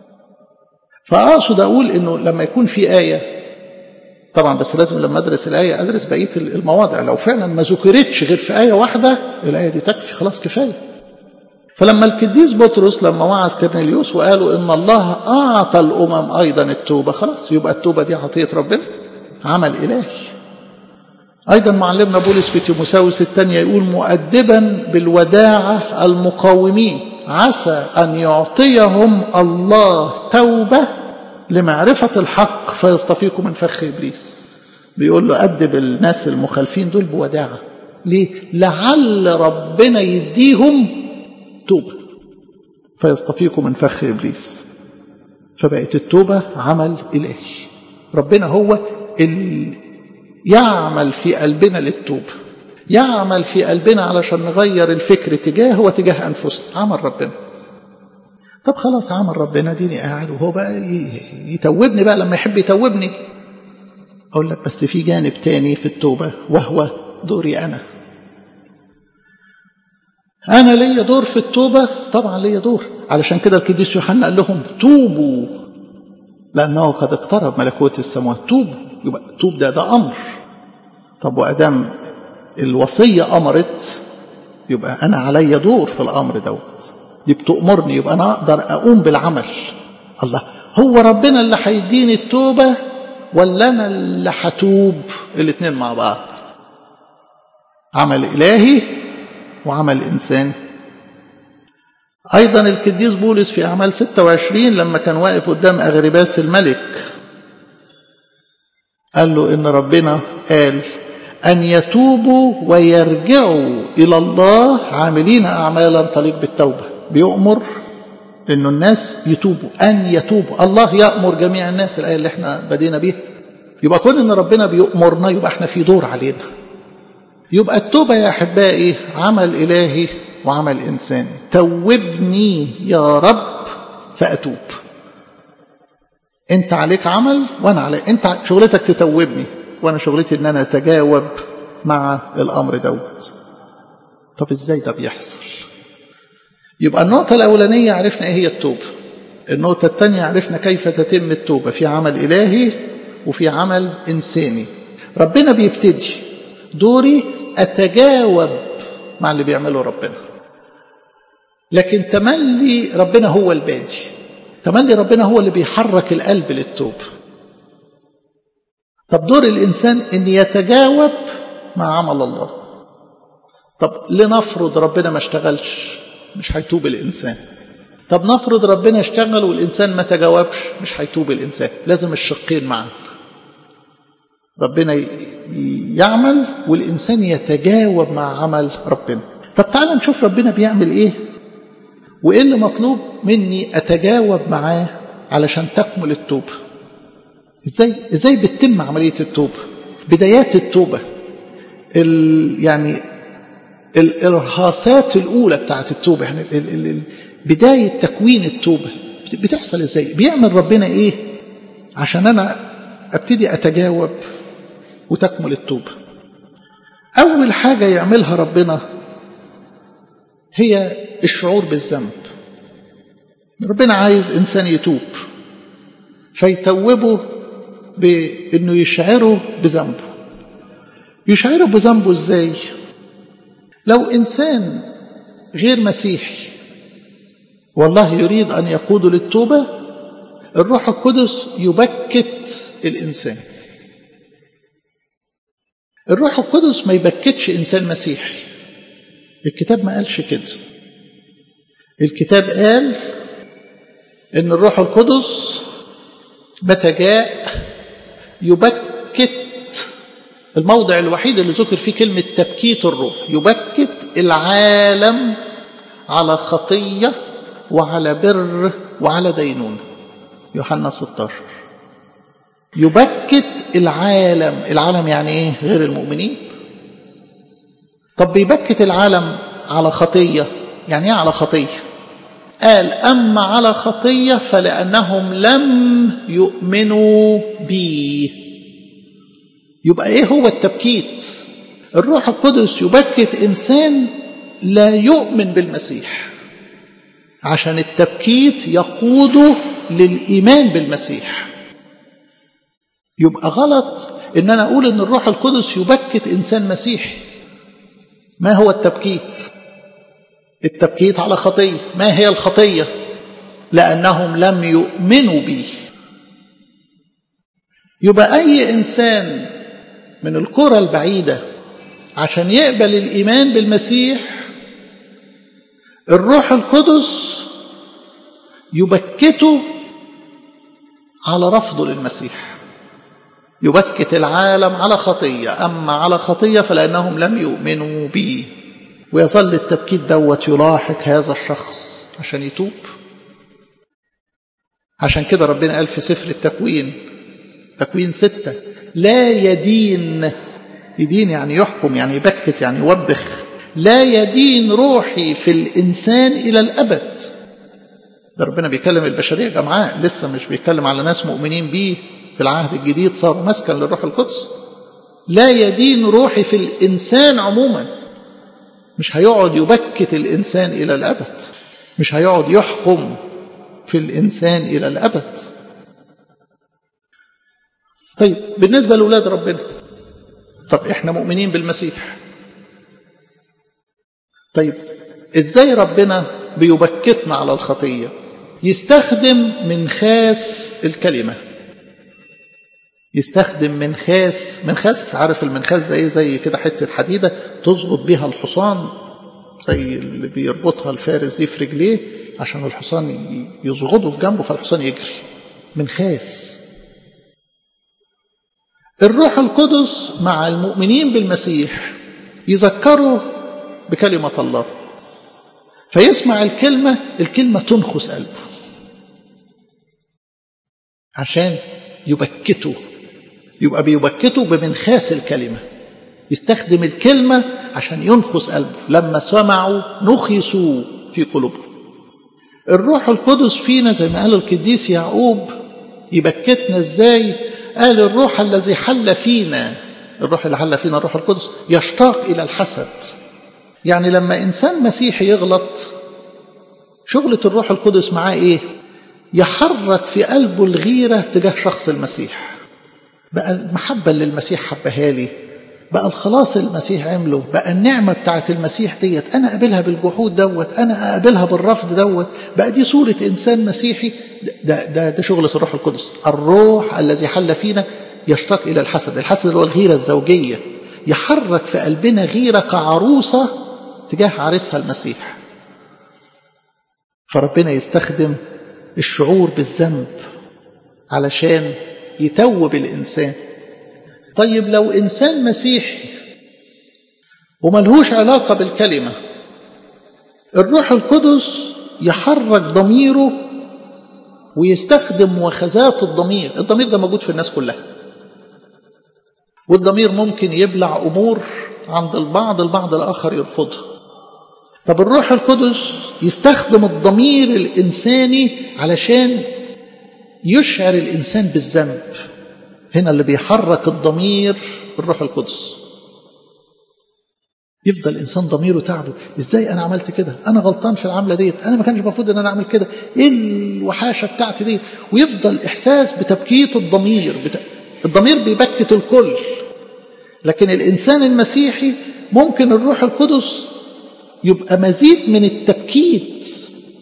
فأقصد أقول أنه لما يكون في آية طبعا بس لازم لما أدرس الآية أدرس بقية المواضع لو فعلا ما ذكرتش غير في آية واحدة الآية دي تكفي خلاص كفاية فلما القديس بطرس لما وعظ كرنيليوس وقالوا ان الله اعطى الامم ايضا التوبه خلاص يبقى التوبه دي عطيه ربنا عمل الهي ايضا معلمنا بولس في تيموساوس الثانيه يقول مؤدبا بالوداعه المقاومين عسى ان يعطيهم الله توبه لمعرفه الحق فيصطفيكم من فخ ابليس بيقول له أدب الناس المخالفين دول بوداعة ليه؟ لعل ربنا يديهم توبة فيصطفيكم من فخ إبليس فبقت التوبة عمل إلهي ربنا هو اللي يعمل في قلبنا للتوبة يعمل في قلبنا علشان نغير الفكر تجاهه وتجاه أنفسنا عمل ربنا طب خلاص عمل ربنا ديني قاعد وهو بقى يتوبني بقى لما يحب يتوبني أقول لك بس في جانب تاني في التوبة وهو دوري أنا أنا ليا دور في التوبة طبعا ليا دور علشان كده القديس يوحنا قال لهم توبوا لأنه قد اقترب ملكوت السماوات توبوا يبقى توب ده ده أمر طب وأدام الوصية أمرت يبقى أنا عليا دور في الأمر دوت دي بتأمرني يبقى أنا أقدر أقوم بالعمل الله هو ربنا اللي هيديني التوبة ولا أنا اللي هتوب الاتنين مع بعض عمل إلهي وعمل إنساني أيضا القديس بولس في أعمال 26 لما كان واقف قدام أغرباس الملك قال له إن ربنا قال أن يتوبوا ويرجعوا إلى الله عاملين أعمالا تليق بالتوبة بيؤمر إنه الناس يتوبوا أن يتوبوا الله يأمر جميع الناس الآية اللي احنا بدينا بيها يبقى كون إن ربنا بيؤمرنا يبقى احنا في دور علينا يبقى التوبة يا أحبائي عمل إلهي وعمل إنساني توبني يا رب فأتوب أنت عليك عمل وأنا عليك أنت شغلتك تتوبني وأنا شغلتي إن أنا أتجاوب مع الأمر دوت طب إزاي ده بيحصل يبقى النقطة الأولانية عرفنا إيه هي التوبة النقطة الثانية عرفنا كيف تتم التوبة في عمل إلهي وفي عمل إنساني ربنا بيبتدي دوري أتجاوب مع اللي بيعمله ربنا لكن تملي ربنا هو البادي تملي ربنا هو اللي بيحرك القلب للتوب طب دور الإنسان أن يتجاوب مع عمل الله طب لنفرض ربنا ما اشتغلش مش هيتوب الإنسان طب نفرض ربنا اشتغل والإنسان ما تجاوبش مش هيتوب الإنسان لازم الشقين معا ربنا يعمل والإنسان يتجاوب مع عمل ربنا طب تعالى نشوف ربنا بيعمل إيه وإيه اللي مطلوب مني أتجاوب معاه علشان تكمل التوبة إزاي, إزاي بتتم عملية التوبة بدايات التوبة ال يعني الإرهاصات الأولى بتاعت التوبة يعني ال ال ال بداية تكوين التوبة بتحصل إزاي بيعمل ربنا إيه عشان أنا أبتدي أتجاوب وتكمل التوبة أول حاجة يعملها ربنا هي الشعور بالذنب ربنا عايز إنسان يتوب فيتوبه بأنه يشعره بذنبه يشعره بذنبه إزاي لو إنسان غير مسيحي والله يريد أن يقود للتوبة الروح القدس يبكت الإنسان الروح القدس ما يبكتش إنسان مسيحي الكتاب ما قالش كده الكتاب قال إن الروح القدس متى جاء يبكت الموضع الوحيد اللي ذكر فيه كلمة تبكيت الروح يبكت العالم على خطية وعلى بر وعلى دينون يوحنا 16 يبكت العالم العالم يعني ايه غير المؤمنين طب بيبكت العالم على خطية يعني ايه على خطية قال أما على خطية فلأنهم لم يؤمنوا بي يبقى ايه هو التبكيت الروح القدس يبكت إنسان لا يؤمن بالمسيح عشان التبكيت يقوده للإيمان بالمسيح يبقى غلط ان انا اقول ان الروح القدس يبكت انسان مسيحي ما هو التبكيت التبكيت على خطية ما هي الخطية لأنهم لم يؤمنوا بي يبقى أي إنسان من الكرة البعيدة عشان يقبل الإيمان بالمسيح الروح القدس يبكته على رفضه للمسيح يبكت العالم على خطية أما على خطية فلأنهم لم يؤمنوا به ويظل التبكيت دوت يلاحق هذا الشخص عشان يتوب عشان كده ربنا قال في سفر التكوين تكوين ستة لا يدين يدين يعني يحكم يعني يبكت يعني يوبخ لا يدين روحي في الإنسان إلى الأبد ده ربنا بيكلم البشرية جمعاء لسه مش بيتكلم على ناس مؤمنين بيه في العهد الجديد صاروا مسكن للروح القدس لا يدين روحي في الإنسان عموما مش هيقعد يبكت الإنسان إلى الأبد مش هيقعد يحكم في الإنسان إلى الأبد طيب بالنسبة لأولاد ربنا طب إحنا مؤمنين بالمسيح طيب إزاي ربنا بيبكتنا على الخطية يستخدم منخاس الكلمة يستخدم منخاس منخاس عارف المنخاس ده ايه زي كده حتة حديدة تظبط بيها الحصان زي اللي بيربطها الفارس دي في رجليه عشان الحصان يزغده في جنبه فالحصان يجري منخاس الروح القدس مع المؤمنين بالمسيح يذكروا بكلمة الله فيسمع الكلمة الكلمة تنخس قلبه عشان يبكته يبقى بيبكته بمنخاس الكلمة يستخدم الكلمة عشان ينخس قلبه لما سمعوا نخسوا في قلوبهم الروح القدس فينا زي ما قال القديس يعقوب يبكتنا ازاي قال الروح الذي حل فينا الروح اللي حل فينا الروح القدس يشتاق إلى الحسد يعني لما إنسان مسيحي يغلط شغلة الروح القدس معاه إيه يحرك في قلبه الغيرة تجاه شخص المسيح بقى المحبة اللي المسيح حبها لي بقى الخلاص المسيح عمله بقى النعمة بتاعت المسيح ديت أنا أقابلها بالجحود دوت أنا أقابلها بالرفض دوت بقى دي صورة إنسان مسيحي ده, ده, ده شغلة الروح القدس الروح الذي حل فينا يشتاق إلى الحسد الحسد اللي هو الغيرة الزوجية يحرك في قلبنا غيرة كعروسة تجاه عريسها المسيح فربنا يستخدم الشعور بالذنب علشان يتوب الإنسان طيب لو إنسان مسيحي وملهوش علاقة بالكلمة الروح القدس يحرك ضميره ويستخدم وخزات الضمير الضمير ده موجود في الناس كلها والضمير ممكن يبلع أمور عند البعض البعض الآخر يرفضها طب الروح القدس يستخدم الضمير الإنساني علشان يشعر الإنسان بالذنب هنا اللي بيحرك الضمير الروح القدس يفضل الانسان ضميره تعبه ازاي انا عملت كده انا غلطان في العمله ديت انا ما كانش المفروض ان انا اعمل كده ايه الوحاشه بتاعتي دي ويفضل احساس بتبكيت الضمير بت... الضمير بيبكت الكل لكن الانسان المسيحي ممكن الروح القدس يبقى مزيد من التبكيت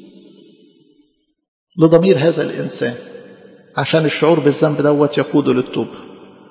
لضمير هذا الانسان عشان الشعور بالذنب دوت يقوده للتوبه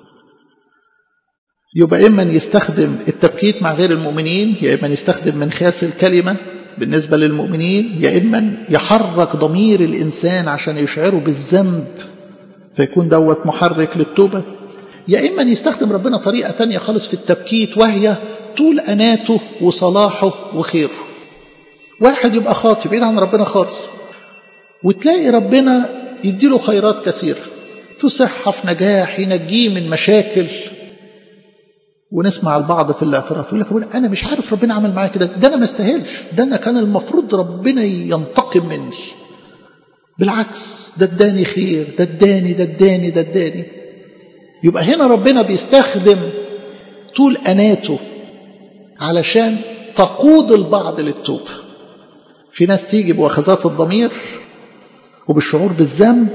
يبقى إما يستخدم التبكيت مع غير المؤمنين يا إما يستخدم منخاس الكلمة بالنسبة للمؤمنين يا إما يحرك ضمير الإنسان عشان يشعره بالذنب فيكون دوت محرك للتوبة يا إما يستخدم ربنا طريقة تانية خالص في التبكيت وهي طول أناته وصلاحه وخيره واحد يبقى خاطي بعيد عن ربنا خالص وتلاقي ربنا يديله خيرات كثيرة في صحة في نجاح ينجيه من مشاكل ونسمع البعض في الاعتراف يقول لك انا مش عارف ربنا عمل معايا كده ده انا ما استاهلش ده انا كان المفروض ربنا ينتقم مني بالعكس ده اداني خير ده اداني ده اداني ده اداني يبقى هنا ربنا بيستخدم طول اناته علشان تقود البعض للتوبه في ناس تيجي بوخزات الضمير وبالشعور بالذنب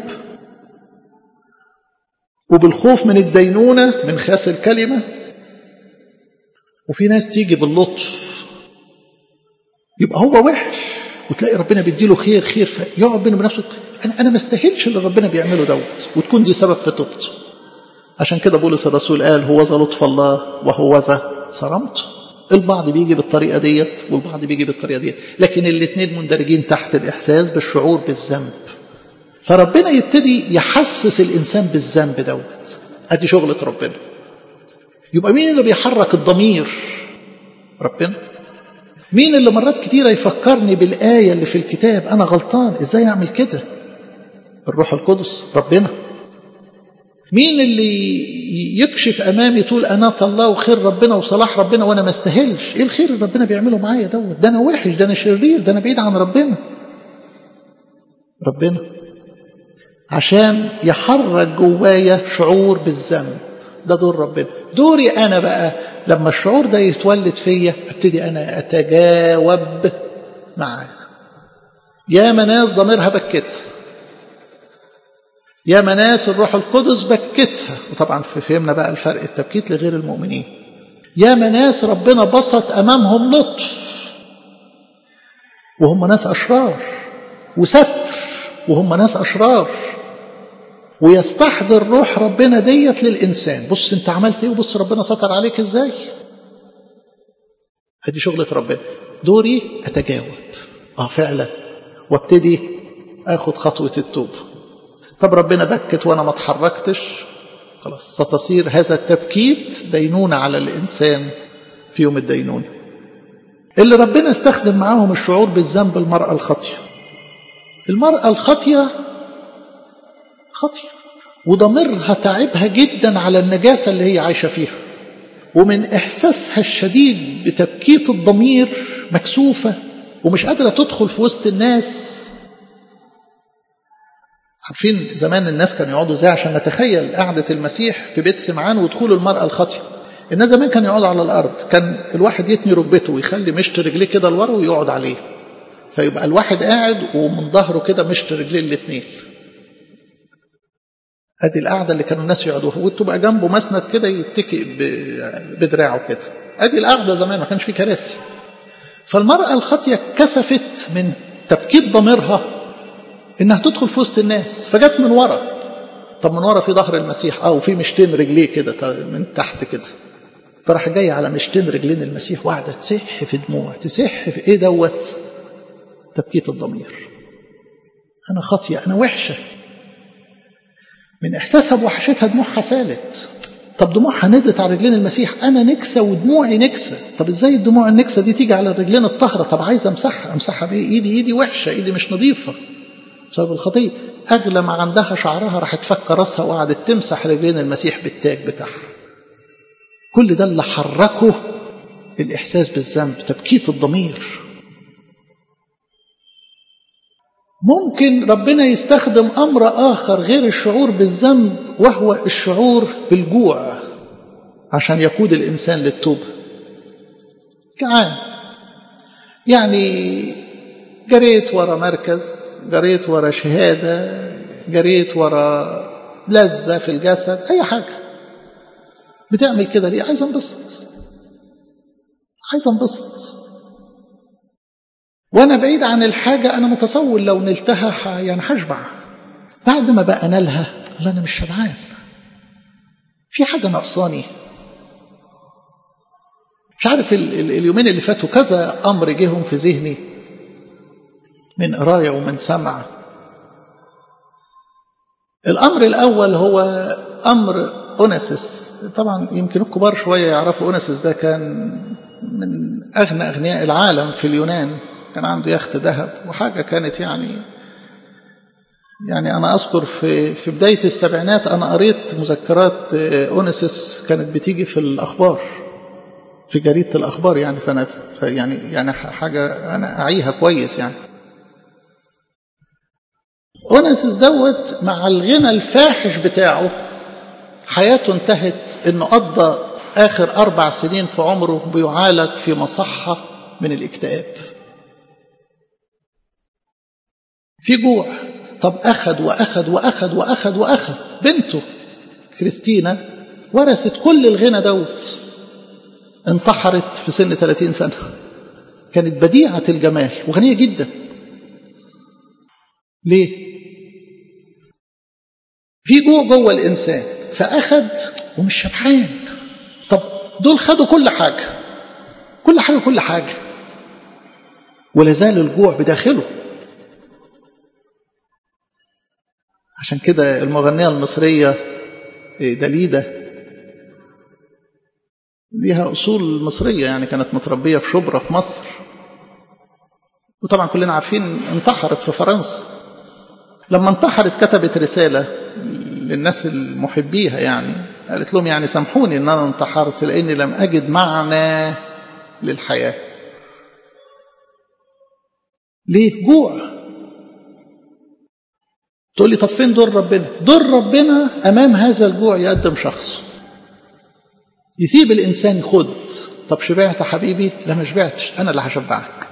وبالخوف من الدينونه من خاس الكلمه وفي ناس تيجي باللطف يبقى هو وحش وتلاقي ربنا بيديله خير خير فيقعد بينه بنفسه انا انا ما استاهلش اللي ربنا بيعمله دوت وتكون دي سبب في توبته عشان كده بولس الرسول قال هو ذا لطف الله وهو ذا صرمته البعض بيجي بالطريقه ديت والبعض بيجي بالطريقه ديت لكن الاثنين مندرجين تحت الاحساس بالشعور بالذنب فربنا يبتدي يحسس الانسان بالذنب دوت ادي شغله ربنا يبقى مين اللي بيحرك الضمير ربنا مين اللي مرات كتيرة يفكرني بالآية اللي في الكتاب أنا غلطان إزاي أعمل كده الروح القدس ربنا مين اللي يكشف أمامي طول أناة الله وخير ربنا وصلاح ربنا وأنا ما استاهلش إيه الخير اللي ربنا بيعمله معايا دوت ده أنا وحش ده أنا شرير ده أنا بعيد عن ربنا ربنا عشان يحرك جوايا شعور بالذنب ده دور ربنا دوري أنا بقى لما الشعور ده يتولد فيا ابتدي أنا أتجاوب معاه يا ناس ضميرها بكتها يا ناس الروح القدس بكتها وطبعا فهمنا بقى الفرق التبكيت لغير المؤمنين يا ناس ربنا بسط أمامهم لطف وهم ناس أشرار وستر وهم ناس أشرار ويستحضر روح ربنا ديت للإنسان بص انت عملت ايه وبص ربنا ستر عليك ازاي ادي شغلة ربنا دوري اتجاوب اه فعلا وابتدي اخد خطوة التوبة طب ربنا بكت وانا ما اتحركتش خلاص ستصير هذا التبكيت دينونة على الانسان في يوم الدينونة اللي ربنا استخدم معاهم الشعور بالذنب المرأة الخاطية المرأة الخاطية خاطية وضميرها تعبها جدا على النجاسة اللي هي عايشة فيها ومن إحساسها الشديد بتبكيت الضمير مكسوفة ومش قادرة تدخل في وسط الناس عارفين زمان الناس كانوا يقعدوا زي عشان نتخيل قعدة المسيح في بيت سمعان ودخول المرأة الخاطية الناس زمان كانوا يقعدوا على الأرض كان الواحد يتني ركبته ويخلي مشط رجليه كده لورا ويقعد عليه فيبقى الواحد قاعد ومن ظهره كده مشط رجليه الاثنين ادي القعده اللي كانوا الناس يقعدوها وتبقى جنبه مسند كده يتكئ بدراعه كده ادي القعده زمان ما كانش في كراسي فالمراه الخاطيه كسفت من تبكيت ضميرها انها تدخل في وسط الناس فجت من ورا طب من ورا في ظهر المسيح اه وفي مشتين رجليه كده من تحت كده فراح جاي على مشتين رجلين المسيح وقاعده تسح في دموع تسح في ايه دوت تبكيت الضمير انا خاطيه انا وحشه من إحساسها بوحشتها دموعها سالت طب دموعها نزلت على رجلين المسيح أنا نكسة ودموعي نكسة طب إزاي الدموع النكسة دي تيجي على الرجلين الطهرة طب عايز أمسحها أمسحها بإيه إيدي إيدي وحشة إيدي مش نظيفة بسبب الخطية أغلى ما عندها شعرها راحت فك راسها وقعدت تمسح رجلين المسيح بالتاج بتاعها كل ده اللي حركه الإحساس بالذنب تبكيت الضمير ممكن ربنا يستخدم أمر آخر غير الشعور بالذنب وهو الشعور بالجوع عشان يقود الإنسان للتوبة جعان يعني جريت ورا مركز جريت ورا شهادة جريت ورا لذة في الجسد أي حاجة بتعمل كده ليه عايز انبسط عايز انبسط وانا بعيد عن الحاجه انا متصور لو نلتها يعني هشبع بعد ما بقى نالها لا انا مش شبعان في حاجه ناقصاني مش عارف ال ال اليومين اللي فاتوا كذا امر جيهم في ذهني من قرايه ومن سمع الامر الاول هو امر اوناسيس طبعا يمكن الكبار شويه يعرفوا اوناسيس ده كان من اغنى اغنياء العالم في اليونان كان عنده يخت ذهب وحاجة كانت يعني يعني أنا أذكر في في بداية السبعينات أنا قريت مذكرات أونيسيس كانت بتيجي في الأخبار في جريدة الأخبار يعني فأنا يعني يعني حاجة أنا أعيها كويس يعني أونيسيس دوت مع الغنى الفاحش بتاعه حياته انتهت إنه قضى آخر أربع سنين في عمره بيعالج في مصحة من الاكتئاب في جوع طب أخذ وأخذ وأخذ وأخذ وأخذ بنته كريستينا ورثت كل الغنى دوت انتحرت في سن 30 سنة كانت بديعة الجمال وغنية جدا ليه؟ في جوع جوه الإنسان فأخد ومش شبعان طب دول خدوا كل حاجة كل حاجة كل حاجة ولا زال الجوع بداخله عشان كده المغنية المصرية دليدة ليها أصول مصرية يعني كانت متربية في شبرا في مصر وطبعا كلنا عارفين انتحرت في فرنسا لما انتحرت كتبت رسالة للناس المحبيها يعني قالت لهم يعني سامحوني ان انا انتحرت لاني لم اجد معنى للحياة ليه جوع تقول لي طب فين دور ربنا دور ربنا امام هذا الجوع يقدم شخص يسيب الانسان خد طب شبعت يا حبيبي لا ما شبعتش انا اللي هشبعك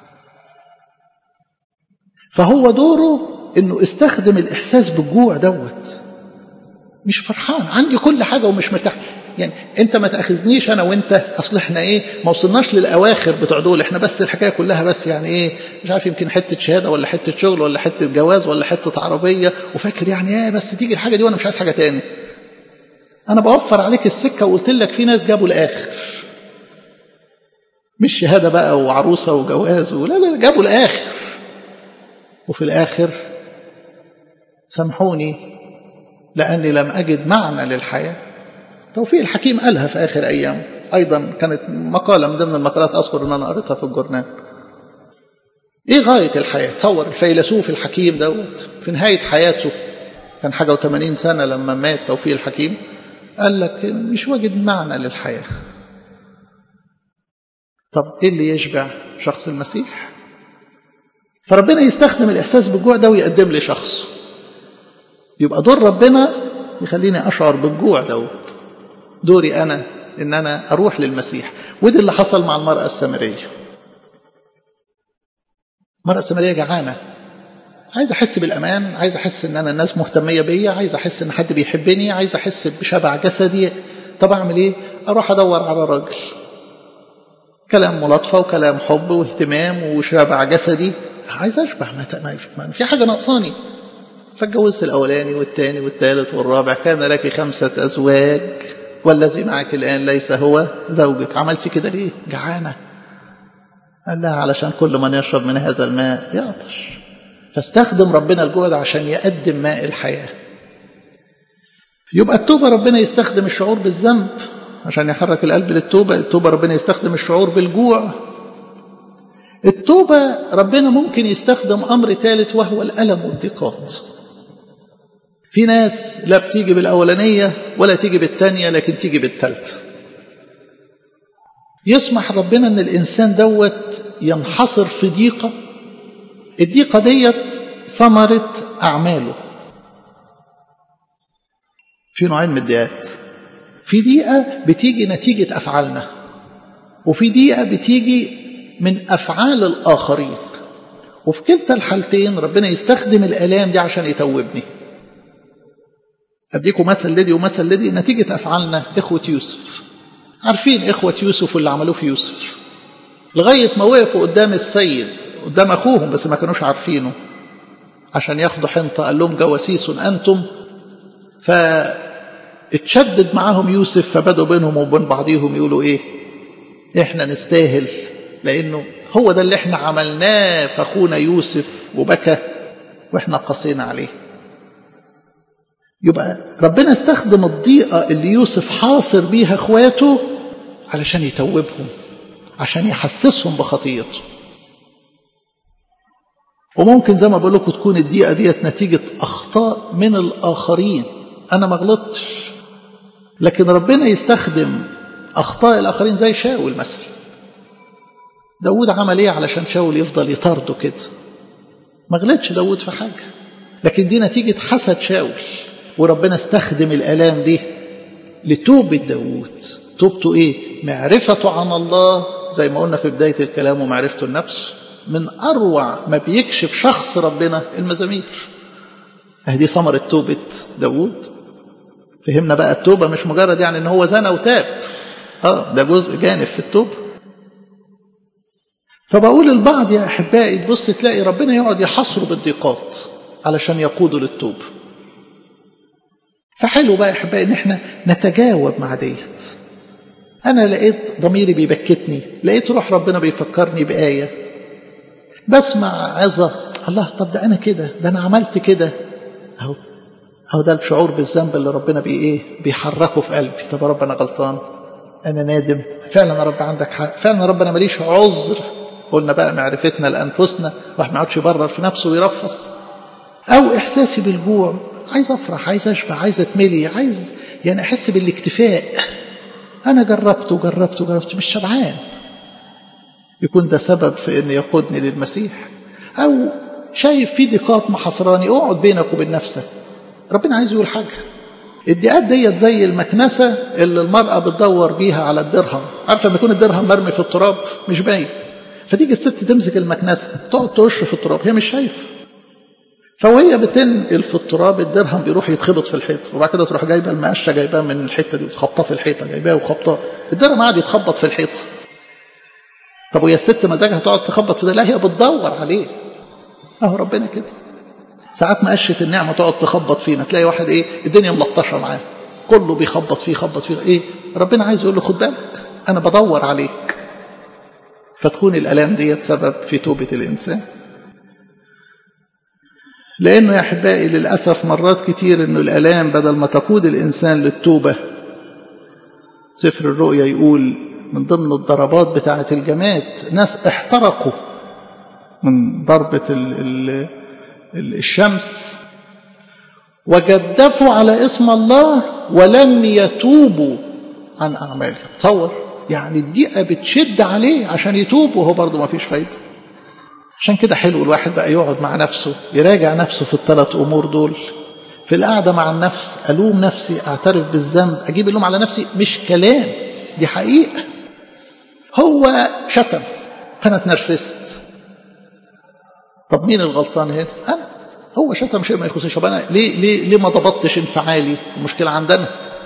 فهو دوره انه استخدم الاحساس بالجوع دوت مش فرحان عندي كل حاجه ومش مرتاح يعني انت ما تاخذنيش انا وانت اصل احنا ايه ما وصلناش للاواخر بتوع دول احنا بس الحكايه كلها بس يعني ايه مش عارف يمكن حته شهاده ولا حته شغل ولا حته جواز ولا حته عربيه وفاكر يعني ايه بس تيجي الحاجه دي وانا مش عايز حاجه تاني انا بوفر عليك السكه وقلت لك في ناس جابوا الاخر مش شهاده بقى وعروسه وجواز ولا لا جابوا الاخر وفي الاخر سامحوني لاني لم اجد معنى للحياه توفيق الحكيم قالها في آخر أيام أيضا كانت مقالة من ضمن المقالات أذكر أن أنا قريتها في الجورنال إيه غاية الحياة تصور الفيلسوف الحكيم دوت في نهاية حياته كان حاجة وثمانين سنة لما مات توفيق الحكيم قال لك مش واجد معنى للحياة طب إيه اللي يشبع شخص المسيح فربنا يستخدم الإحساس بالجوع ده ويقدم لي شخص يبقى دور ربنا يخليني أشعر بالجوع دوت دوري أنا إن أنا أروح للمسيح وده اللي حصل مع المرأة السامرية المرأة السامرية جعانة عايز أحس بالأمان عايز أحس إن أنا الناس مهتمية بيا عايز أحس إن حد بيحبني عايز أحس بشبع جسدي طب أعمل إيه أروح أدور على راجل كلام ملاطفة وكلام حب واهتمام وشبع جسدي عايز أشبع ما, ما في حاجة ناقصاني فاتجوزت الأولاني والثاني والثالث والرابع كان لك خمسة أزواج والذي معك الآن ليس هو زوجك عملت كده ليه جعانة قال لها علشان كل من يشرب من هذا الماء يعطش فاستخدم ربنا الجوع ده عشان يقدم ماء الحياة يبقى التوبة ربنا يستخدم الشعور بالذنب عشان يحرك القلب للتوبة التوبة ربنا يستخدم الشعور بالجوع التوبة ربنا ممكن يستخدم أمر ثالث وهو الألم والضيقات في ناس لا بتيجي بالأولانية ولا تيجي بالتانية لكن تيجي بالتالتة يسمح ربنا أن الإنسان دوت ينحصر في ضيقة الضيقة ديت ثمرة أعماله في نوعين من الضيقات في ضيقة بتيجي نتيجة أفعالنا وفي ضيقة بتيجي من أفعال الآخرين وفي كلتا الحالتين ربنا يستخدم الآلام دي عشان يتوبني أديكم مثل لدي ومثل لدي نتيجة أفعالنا إخوة يوسف عارفين إخوة يوسف واللي عملوه في يوسف لغاية ما وقفوا قدام السيد قدام أخوهم بس ما كانوش عارفينه عشان ياخدوا حنطة قال لهم جواسيس أنتم فاتشدد معاهم يوسف فبدوا بينهم وبين بعضهم يقولوا إيه إحنا نستاهل لأنه هو ده اللي إحنا عملناه في أخونا يوسف وبكى وإحنا قصينا عليه يبقى ربنا استخدم الضيقة اللي يوسف حاصر بيها اخواته علشان يتوبهم عشان يحسسهم بخطيته وممكن زي ما بقول لكم تكون الضيقة ديت نتيجة أخطاء من الآخرين أنا ما غلطتش لكن ربنا يستخدم أخطاء الآخرين زي شاول مثلا داود عمل إيه علشان شاول يفضل يطارده كده ما غلطش داود في حاجة لكن دي نتيجة حسد شاول وربنا استخدم الآلام دي لتوبة داود توبته إيه؟ معرفته عن الله زي ما قلنا في بداية الكلام ومعرفته النفس من أروع ما بيكشف شخص ربنا المزامير دي ثمرة توبة داود فهمنا بقى التوبة مش مجرد يعني ان هو زنى وتاب اه ده جزء جانب في التوبة فبقول البعض يا أحبائي تبص تلاقي ربنا يقعد يحصره بالضيقات علشان يقودوا للتوب فحلو بقى يا أحبائي إن إحنا نتجاوب مع ديت أنا لقيت ضميري بيبكتني لقيت روح ربنا بيفكرني بآية بسمع عظة الله طب ده أنا كده ده أنا عملت كده أهو أهو ده الشعور بالذنب اللي ربنا بي إيه بيحركه في قلبي طب يا رب أنا غلطان أنا نادم فعلا يا رب عندك حق فعلا يا رب أنا ماليش عذر قلنا بقى معرفتنا لأنفسنا واحد ما يقعدش يبرر في نفسه ويرفص أو إحساسي بالجوع عايز أفرح عايز أشبع عايز أتملي عايز يعني أحس بالاكتفاء أنا جربت وجربت وجربت مش شبعان يكون ده سبب في أن يقودني للمسيح أو شايف في ضيقات محصراني اقعد بينك وبين نفسك ربنا عايز يقول حاجة الضيقات ديت زي المكنسة اللي المرأة بتدور بيها على الدرهم عارفة لما يكون الدرهم مرمي في التراب مش باين فتيجي الست تمسك المكنسة تقعد تقش في التراب هي مش شايفة فوهي بتنقل في التراب الدرهم بيروح يتخبط في الحيط وبعد كده تروح جايبه المقشه جايباه من الحته دي وتخبطاه في الحيطه جايباه وخبطاه الدرهم قاعد يتخبط في الحيط طب وهي الست مزاجها تقعد تخبط في ده لا هي بتدور عليه اهو ربنا كده ساعات مقشه النعمه تقعد تخبط فينا تلاقي واحد ايه الدنيا ملطشه معاه كله بيخبط فيه خبط فيه ايه ربنا عايز يقول له خد بالك انا بدور عليك فتكون الالام ديت سبب في توبه الانسان لأنه يا أحبائي للأسف مرات كتير أنه الألام بدل ما تقود الإنسان للتوبة سفر الرؤيا يقول من ضمن الضربات بتاعة الجماد ناس احترقوا من ضربة ال ال ال الشمس وجدفوا على اسم الله ولم يتوبوا عن أعمالهم تصور يعني الدقيقة بتشد عليه عشان يتوب وهو برضه ما فيش فايدة عشان كده حلو الواحد بقى يقعد مع نفسه يراجع نفسه في الثلاث أمور دول في القعدة مع النفس ألوم نفسي أعترف بالذنب أجيب اللوم على نفسي مش كلام دي حقيقة هو شتم فأنا اتنرفزت طب مين الغلطان هنا أنا هو شتم شيء ما يخصنيش طب أنا ليه ليه ليه ما ضبطتش انفعالي المشكلة عندنا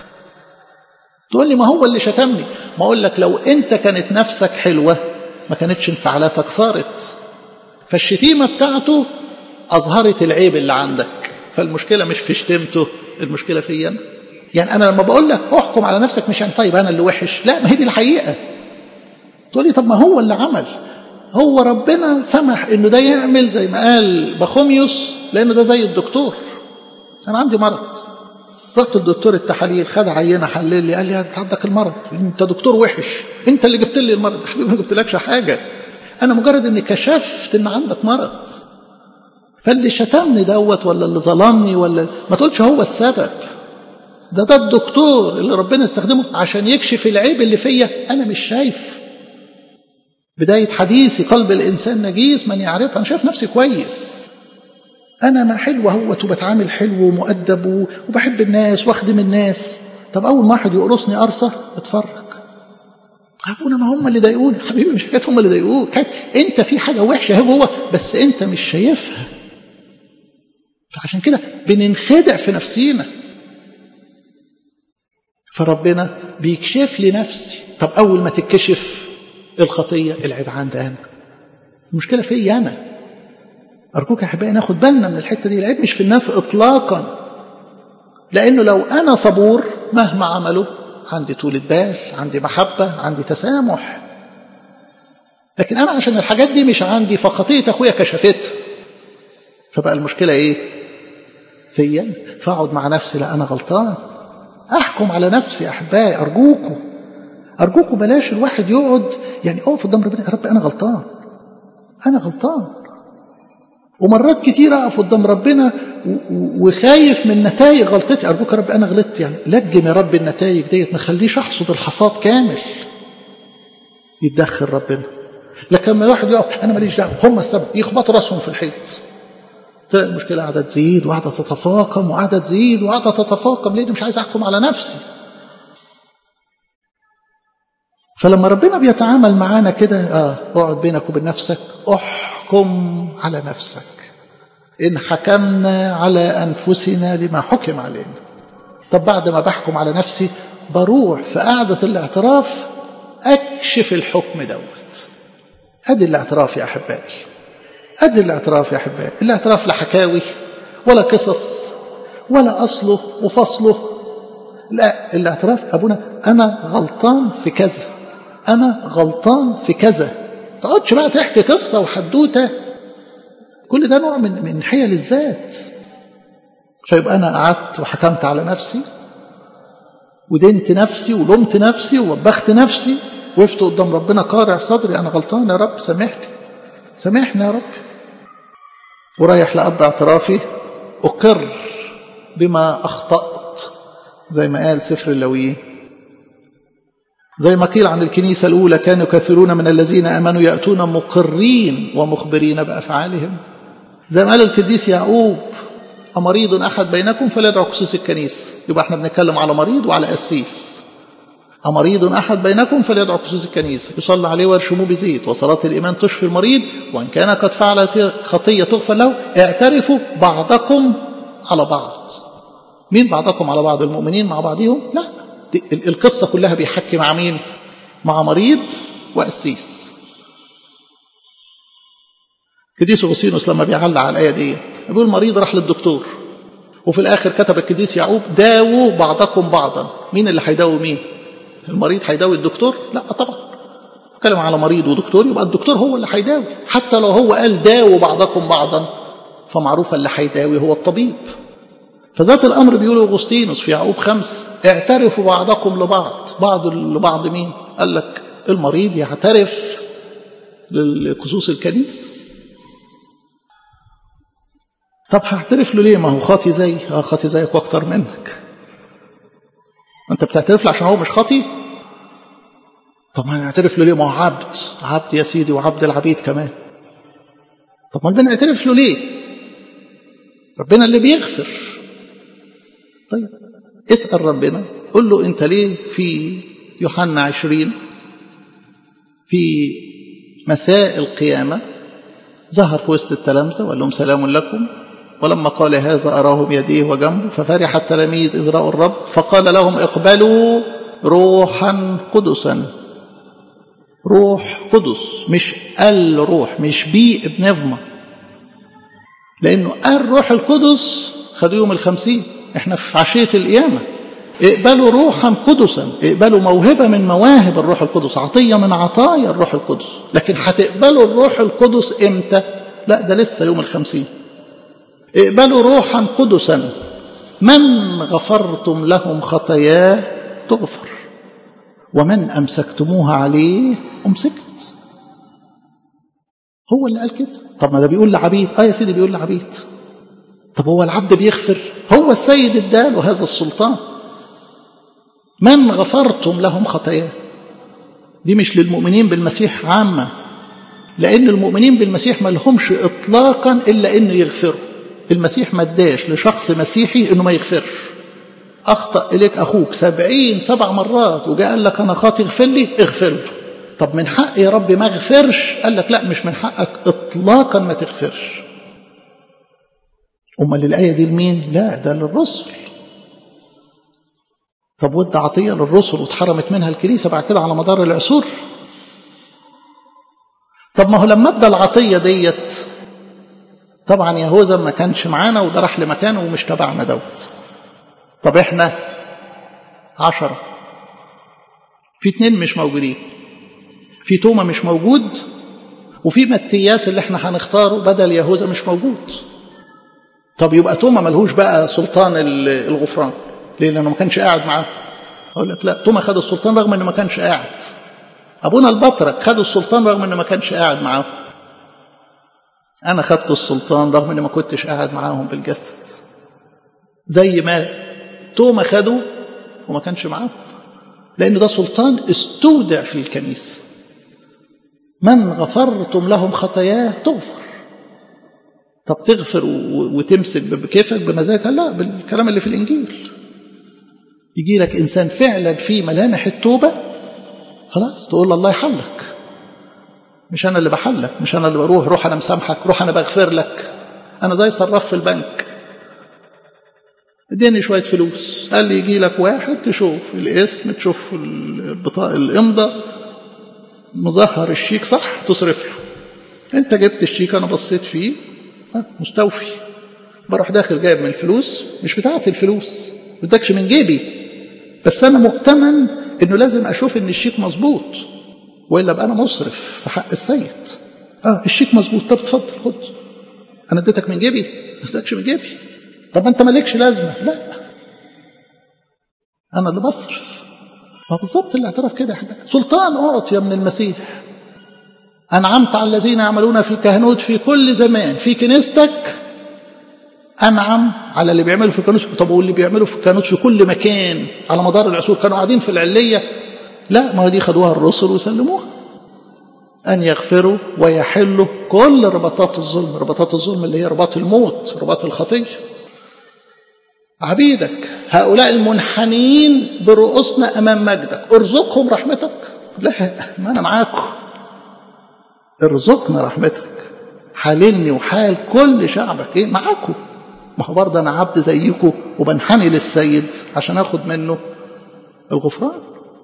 تقول لي ما هو اللي شتمني ما أقول لك لو أنت كانت نفسك حلوة ما كانتش انفعالاتك صارت فالشتيمة بتاعته أظهرت العيب اللي عندك فالمشكلة مش في شتمته المشكلة في أنا يعني أنا لما بقول لك احكم على نفسك مش يعني طيب أنا اللي وحش لا ما هي دي الحقيقة تقول لي طب ما هو اللي عمل هو ربنا سمح انه ده يعمل زي ما قال بخوميوس لانه ده زي الدكتور انا عندي مرض رحت لدكتور التحاليل خد عينه حلل لي قال لي انت عندك المرض انت دكتور وحش انت اللي جبت لي المرض يا حبيبي ما جبتلكش حاجه انا مجرد اني كشفت ان عندك مرض فاللي شتمني دوت ولا اللي ظلمني ولا ما تقولش هو السبب ده ده الدكتور اللي ربنا استخدمه عشان يكشف العيب اللي فيا انا مش شايف بداية حديثي قلب الإنسان نجيس من يعرف أنا شايف نفسي كويس أنا ما حلو اهوت وبتعامل حلو ومؤدب وبحب الناس واخدم الناس طب أول ما واحد يقرصني قرصة اتفرج أبونا ما هم اللي ضايقوني حبيبي مش حكاية هم اللي ضايقوك أنت في حاجة وحشة اهي جوه بس أنت مش شايفها فعشان كده بننخدع في نفسينا فربنا بيكشف لي نفسي طب أول ما تتكشف الخطية العيب عندي أنا المشكلة فيا أنا أرجوك يا أحبائي ناخد بالنا من الحتة دي العيب مش في الناس إطلاقا لأنه لو أنا صبور مهما عملوا عندي طولة بال عندي محبة عندي تسامح لكن أنا عشان الحاجات دي مش عندي فخطية أخويا كشفتها فبقى المشكلة إيه فيا فأقعد مع نفسي لا أنا غلطان أحكم على نفسي يا أحبائي أرجوكم أرجوكم بلاش الواحد يقعد يعني أقف قدام ربنا يا رب أنا غلطان أنا غلطان ومرات كتير أقف قدام ربنا وخايف من نتائج غلطتي أرجوك يا رب أنا غلطت يعني لجم يا رب النتائج ديت ما خليش أحصد الحصاد كامل يتدخل ربنا لكن لما الواحد يقف أنا ماليش دعوة هم السبب يخبطوا راسهم في الحيط تلاقي المشكلة قاعدة تزيد وقاعدة تتفاقم وقاعدة تزيد وقاعدة تتفاقم ليه مش عايز أحكم على نفسي فلما ربنا بيتعامل معانا كده اه اقعد بينك وبين نفسك احكم على نفسك ان حكمنا على انفسنا لما حكم علينا طب بعد ما بحكم على نفسي بروح في قعدة الاعتراف اكشف الحكم دوت ادي الاعتراف يا احبائي ادي الاعتراف يا احبائي الاعتراف لا حكاوي ولا قصص ولا اصله وفصله لا الاعتراف ابونا انا غلطان في كذا انا غلطان في كذا تقعدش بقى تحكي قصه وحدوته كل ده نوع من من حيل الذات فيبقى انا قعدت وحكمت على نفسي ودنت نفسي ولمت نفسي ووبخت نفسي وقفت قدام ربنا قارع صدري انا غلطان يا رب سامحني سامحني يا رب ورايح لأب اعترافي أقر بما أخطأت زي ما قال سفر اللويين زي ما قيل عن الكنيسة الأولى كانوا كثيرون من الذين آمنوا يأتون مقرين ومخبرين بأفعالهم زي ما قال القديس يعقوب أمريض أحد بينكم فليدعو قصوص الكنيسة يبقى احنا بنتكلم على مريض وعلى قسيس أمريض أحد بينكم فليدعو قصوص الكنيسة يصلى عليه ويرشموه بزيت وصلاة الإيمان تشفي المريض وإن كان قد فعل خطية تغفر له اعترفوا بعضكم على بعض مين بعضكم على بعض المؤمنين مع بعضهم لا القصة كلها بيحكي مع مين مع مريض وقسيس قديس أغسطينوس لما بيعلق على الآية دي بيقول المريض راح للدكتور وفي الآخر كتب القديس يعقوب داووا بعضكم بعضا مين اللي هيداوي مين المريض هيداوي الدكتور لا طبعا اتكلم على مريض ودكتور يبقى الدكتور هو اللي هيداوي حتى لو هو قال داووا بعضكم بعضا فمعروف اللي هيداوي هو الطبيب فذات الامر بيقول اغسطينوس في يعقوب خمس اعترفوا بعضكم لبعض بعض لبعض مين قال لك المريض يعترف لخصوص الكنيسه طب هعترف له ليه ما هو خاطي زي اه خاطي زيك واكتر منك انت بتعترف له عشان هو مش خاطي طب ما نعترف له ليه ما هو عبد عبد يا سيدي وعبد العبيد كمان طب ما بنعترف له ليه ربنا اللي بيغفر طيب اسأل ربنا قل له انت ليه في يوحنا عشرين في مساء القيامة ظهر في وسط التلامذة وقال لهم سلام لكم ولما قال هذا أراهم يديه وجنبه ففرح التلاميذ إذ رأوا الرب فقال لهم اقبلوا روحا قدسا روح قدس مش الروح مش بي ابن لأنه قال روح القدس خدوا يوم الخمسين احنا في عشية القيامة اقبلوا روحا قدسا اقبلوا موهبة من مواهب الروح القدس عطية من عطايا الروح القدس لكن هتقبلوا الروح القدس امتى لا ده لسه يوم الخمسين اقبلوا روحا قدسا من غفرتم لهم خطاياه تغفر ومن أمسكتموها عليه أمسكت هو اللي قال كده طب ما ده بيقول لعبيد اه يا سيدي بيقول لعبيد طب هو العبد بيغفر هو السيد اداله هذا السلطان من غفرتم لهم خطاياه دي مش للمؤمنين بالمسيح عامة لأن المؤمنين بالمسيح ما لهمش إطلاقا إلا إنه يغفروا المسيح ما اداش لشخص مسيحي إنه ما يغفرش أخطأ إليك أخوك سبعين سبع مرات وجاء قال لك أنا خاطي اغفر لي اغفر له طب من حق يا رب ما اغفرش قال لك لا مش من حقك إطلاقا ما تغفرش أمال الآية دي لمين لا ده للرسل طب ودى عطية للرسل واتحرمت منها الكنيسة بعد كده على مدار العصور طب ما هو لما ادى العطية ديت طبعا يهوذا ما كانش معانا وده راح لمكانه ومش تبعنا دوت طب احنا عشرة في اتنين مش موجودين في توما مش موجود وفي متياس اللي احنا هنختاره بدل يهوذا مش موجود طب يبقى توما ملهوش بقى سلطان الغفران ليه لانه ما كانش قاعد معاه اقول لك لا توما خد السلطان رغم انه ما كانش قاعد ابونا البطرك خد السلطان رغم انه ما كانش قاعد معاه انا خدت السلطان رغم اني ما كنتش قاعد معاهم بالجسد زي ما توما خده وما كانش معاهم لان ده سلطان استودع في الكنيسه من غفرتم لهم خطاياه تغفر طب تغفر وتمسك بكيفك بمزاجك لا بالكلام اللي في الانجيل يجي لك انسان فعلا فيه ملامح التوبه خلاص تقول الله يحلك مش انا اللي بحلك مش انا اللي بروح روح انا مسامحك روح انا بغفر لك انا زي صراف في البنك اديني شويه فلوس قال لي يجي لك واحد تشوف الاسم تشوف البطاقه الامضه مظهر الشيك صح تصرف له انت جبت الشيك انا بصيت فيه ها مستوفي بروح داخل جايب من الفلوس مش بتاعت الفلوس ما بدكش من جيبي بس انا مؤتمن انه لازم اشوف ان الشيك مظبوط والا ابقى انا مصرف في حق السيد اه الشيك مظبوط طب اتفضل خد انا اديتك من جيبي ما اديتكش من جيبي طب ما انت مالكش لازمه لا انا اللي بصرف ما بالظبط الاعتراف كده يا حبيبي سلطان اعطي من المسيح انعمت على الذين يعملون في الكهنوت في كل زمان في كنيستك انعم على اللي بيعملوا في الكهنوت طب واللي بيعملوا في الكهنوت في كل مكان على مدار العصور كانوا قاعدين في العليه لا ما دي خدوها الرسل وسلموها أن يغفروا ويحلوا كل ربطات الظلم ربطات الظلم اللي هي رباط الموت رباط الخطية عبيدك هؤلاء المنحنين برؤوسنا أمام مجدك ارزقهم رحمتك لا ما أنا معاكم ارزقنا رحمتك حاللني وحال كل شعبك ايه معاكم ما هو برضه انا عبد زيكم وبنحني للسيد عشان اخد منه الغفران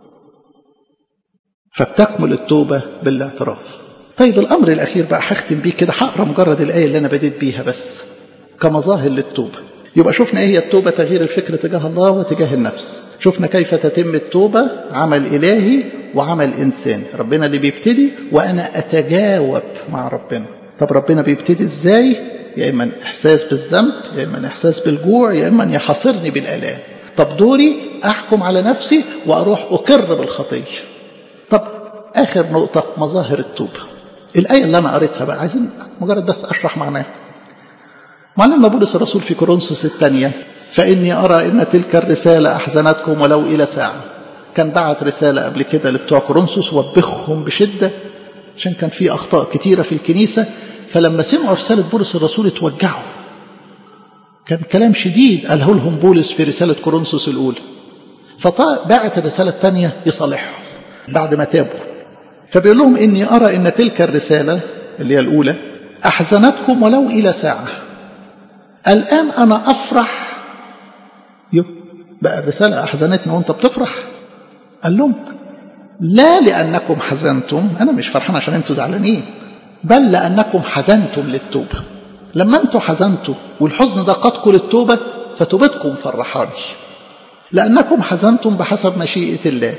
فبتكمل التوبة بالاعتراف طيب الأمر الأخير بقى هختم بيه كده هقرا مجرد الآية اللي أنا بديت بيها بس كمظاهر للتوبة يبقى شفنا إيه هي التوبة تغيير الفكر تجاه الله وتجاه النفس شفنا كيف تتم التوبة عمل إلهي وعمل إنساني ربنا اللي بيبتدي وأنا أتجاوب مع ربنا طب ربنا بيبتدي إزاي يا إما إحساس بالذنب يا إما إحساس بالجوع يا إما يحاصرني بالآلام طب دوري أحكم على نفسي وأروح أقر بالخطية طب آخر نقطة مظاهر التوبة الآية اللي أنا قريتها بقى عايزين مجرد بس أشرح معناها معلمنا بولس الرسول في كورنثوس الثانية فإني أرى إن تلك الرسالة أحزنتكم ولو إلى ساعة كان بعت رسالة قبل كده لبتوع كورنثوس وبخهم بشدة عشان كان في أخطاء كتيرة في الكنيسة فلما سمعوا رسالة بولس الرسول اتوجعوا كان كلام شديد قاله لهم بولس في رسالة كورنثوس الأولى فبعت الرسالة الثانية يصالحهم بعد ما تابوا فبيقول لهم إني أرى إن تلك الرسالة اللي هي الأولى أحزنتكم ولو إلى ساعة الآن أنا أفرح يو بقى الرسالة أحزنتنا وأنت بتفرح قال لهم لا لأنكم حزنتم أنا مش فرحان عشان أنتوا زعلانين بل لأنكم حزنتم للتوبة لما أنتوا حزنتوا والحزن ده قادكم للتوبة فتوبتكم فرحاني لأنكم حزنتم بحسب مشيئة الله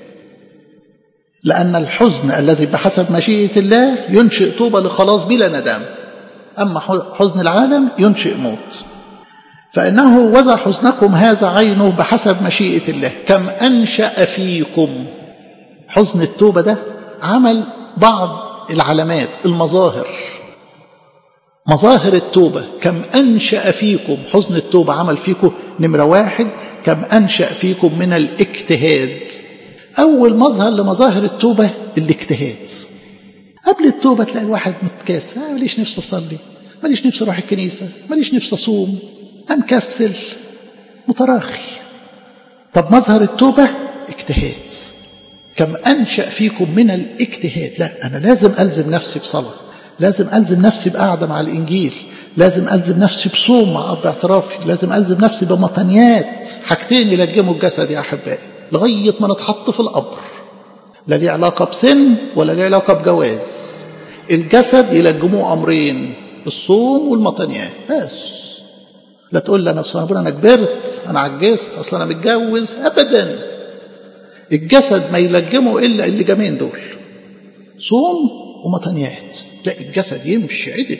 لأن الحزن الذي بحسب مشيئة الله ينشئ توبة لخلاص بلا ندم أما حزن العالم ينشئ موت فإنه وزع حزنكم هذا عينه بحسب مشيئة الله كم أنشأ فيكم حزن التوبة ده عمل بعض العلامات المظاهر مظاهر التوبة كم أنشأ فيكم حزن التوبة عمل فيكم نمرة واحد كم أنشأ فيكم من الاجتهاد أول مظهر لمظاهر التوبة الاجتهاد قبل التوبة تلاقي الواحد متكاسل آه ماليش نفسي أصلي ماليش نفسي أروح الكنيسة ماليش نفسي أصوم أنكسل متراخي طب مظهر التوبة اجتهاد كم أنشأ فيكم من الاجتهاد لا أنا لازم ألزم نفسي بصلاة لازم ألزم نفسي بقعدة مع الإنجيل لازم ألزم نفسي بصوم مع أب اعترافي لازم ألزم نفسي بمطنيات حاجتين يلجموا الجسد يا أحبائي لغاية ما نتحط في القبر لا ليه علاقة بسن ولا ليه علاقة بجواز الجسد يلجموه أمرين الصوم والمطنيات بس لا تقول لي أنا أصلا أنا كبرت أنا عجزت أصلا أنا متجوز أبدا الجسد ما يلجمه إلا اللجامين دول صوم ومطنيات تلاقي الجسد يمشي عدل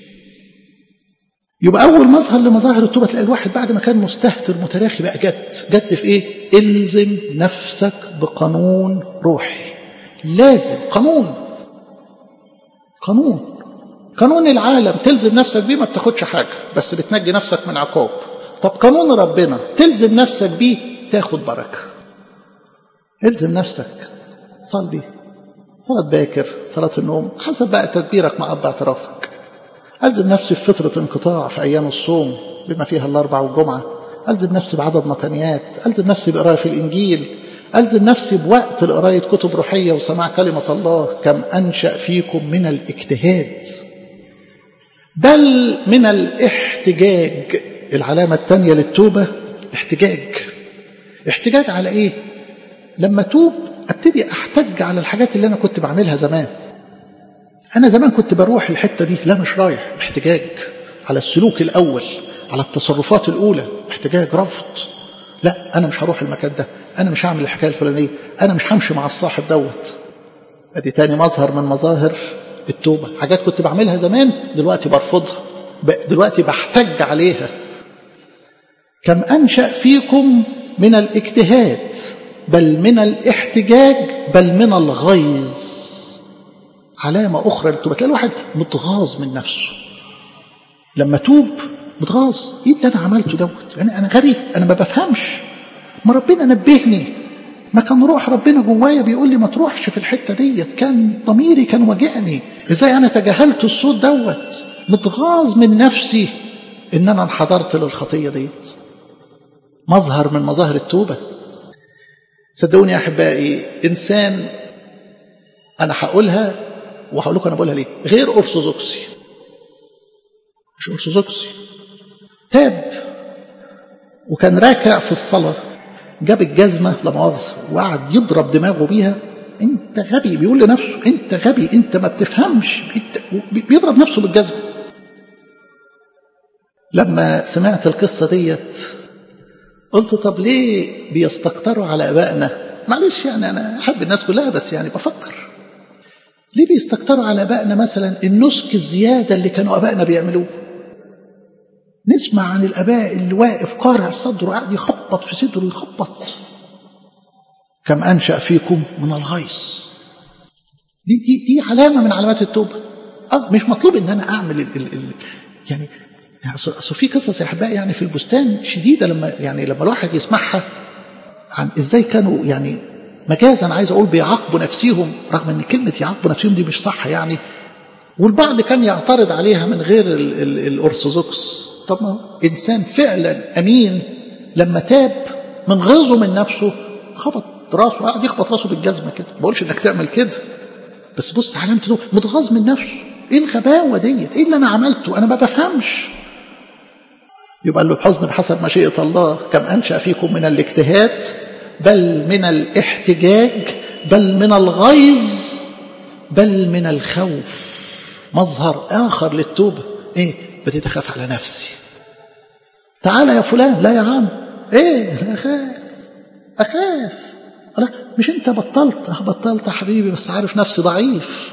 يبقى أول مظهر لمظاهر التوبة تلاقي الواحد بعد ما كان مستهتر متراخي بقى جد جد في إيه؟ إلزم نفسك بقانون روحي لازم قانون قانون قانون العالم تلزم نفسك بيه ما بتاخدش حاجة بس بتنجي نفسك من عقاب طب قانون ربنا تلزم نفسك بيه تاخد بركة الزم نفسك صلي صلاة باكر صلاة النوم حسب بقى تدبيرك مع أب اعترافك ألزم نفسي في فترة انقطاع في أيام الصوم بما فيها الأربع والجمعة ألزم نفسي بعدد مطنيات ألزم نفسي بقراءة في الإنجيل ألزم نفسي بوقت لقراية كتب روحية وسماع كلمة الله كم أنشأ فيكم من الاجتهاد بل من الاحتجاج العلامة الثانية للتوبة احتجاج احتجاج على ايه لما توب ابتدي احتج على الحاجات اللي انا كنت بعملها زمان انا زمان كنت بروح الحته دي لا مش رايح احتجاج على السلوك الاول على التصرفات الاولى احتجاج رفض لا انا مش هروح المكان ده انا مش هعمل الحكايه الفلانيه انا مش همشي مع الصاحب دوت ادي تاني مظهر من مظاهر التوبه حاجات كنت بعملها زمان دلوقتي برفضها دلوقتي بحتج عليها كم انشا فيكم من الاجتهاد بل من الاحتجاج بل من الغيظ علامة أخرى للتوبة تلاقي الواحد متغاظ من نفسه لما توب متغاظ إيه اللي أنا عملته دوت أنا أنا غبي أنا ما بفهمش ما ربنا نبهني ما كان روح ربنا جوايا بيقول لي ما تروحش في الحتة ديت كان ضميري كان واجعني إزاي أنا تجاهلت الصوت دوت متغاظ من نفسي إن أنا انحدرت للخطية ديت مظهر من مظاهر التوبة صدقوني يا أحبائي إنسان أنا هقولها وهقول لكم أنا بقولها ليه غير أرثوذكسي مش أرثوذكسي تاب وكان راكع في الصلاة جاب الجزمة لا مؤاخذة وقعد يضرب دماغه بيها أنت غبي بيقول لنفسه أنت غبي أنت ما بتفهمش أنت بيضرب نفسه بالجزمة لما سمعت القصة ديت قلت طب ليه بيستكتروا على ابائنا معلش يعني انا احب الناس كلها بس يعني بفكر ليه بيستكتروا على ابائنا مثلا النسك الزياده اللي كانوا ابائنا بيعملوه نسمع عن الاباء اللي واقف قارع صدره قاعد يخبط في صدره يخبط كم انشا فيكم من الغيظ دي دي دي علامه من علامات التوبه اه مش مطلوب ان انا اعمل ال ال ال يعني اصل في قصص يا احبائي يعني في البستان شديده لما يعني لما الواحد يسمعها عن ازاي كانوا يعني مجازا عايز اقول بيعاقبوا نفسيهم رغم ان كلمه يعاقبوا نفسيهم دي مش صح يعني والبعض كان يعترض عليها من غير ال ال الارثوذكس طب ما انسان فعلا امين لما تاب من غيظه من نفسه خبط راسه قاعد يخبط راسه بالجزمه كده ما بقولش انك تعمل كده بس بص علامته متغاظ من نفسه ايه الغباوه ديت ايه اللي انا عملته انا ما بفهمش يبقى له بحزن بحسب مشيئة الله كم أنشأ فيكم من الاجتهاد بل من الاحتجاج بل من الغيظ بل من الخوف مظهر آخر للتوبة إيه بديت أخاف على نفسي تعال يا فلان لا يا عم إيه أنا أخاف أخاف لا مش أنت بطلت أه بطلت يا حبيبي بس عارف نفسي ضعيف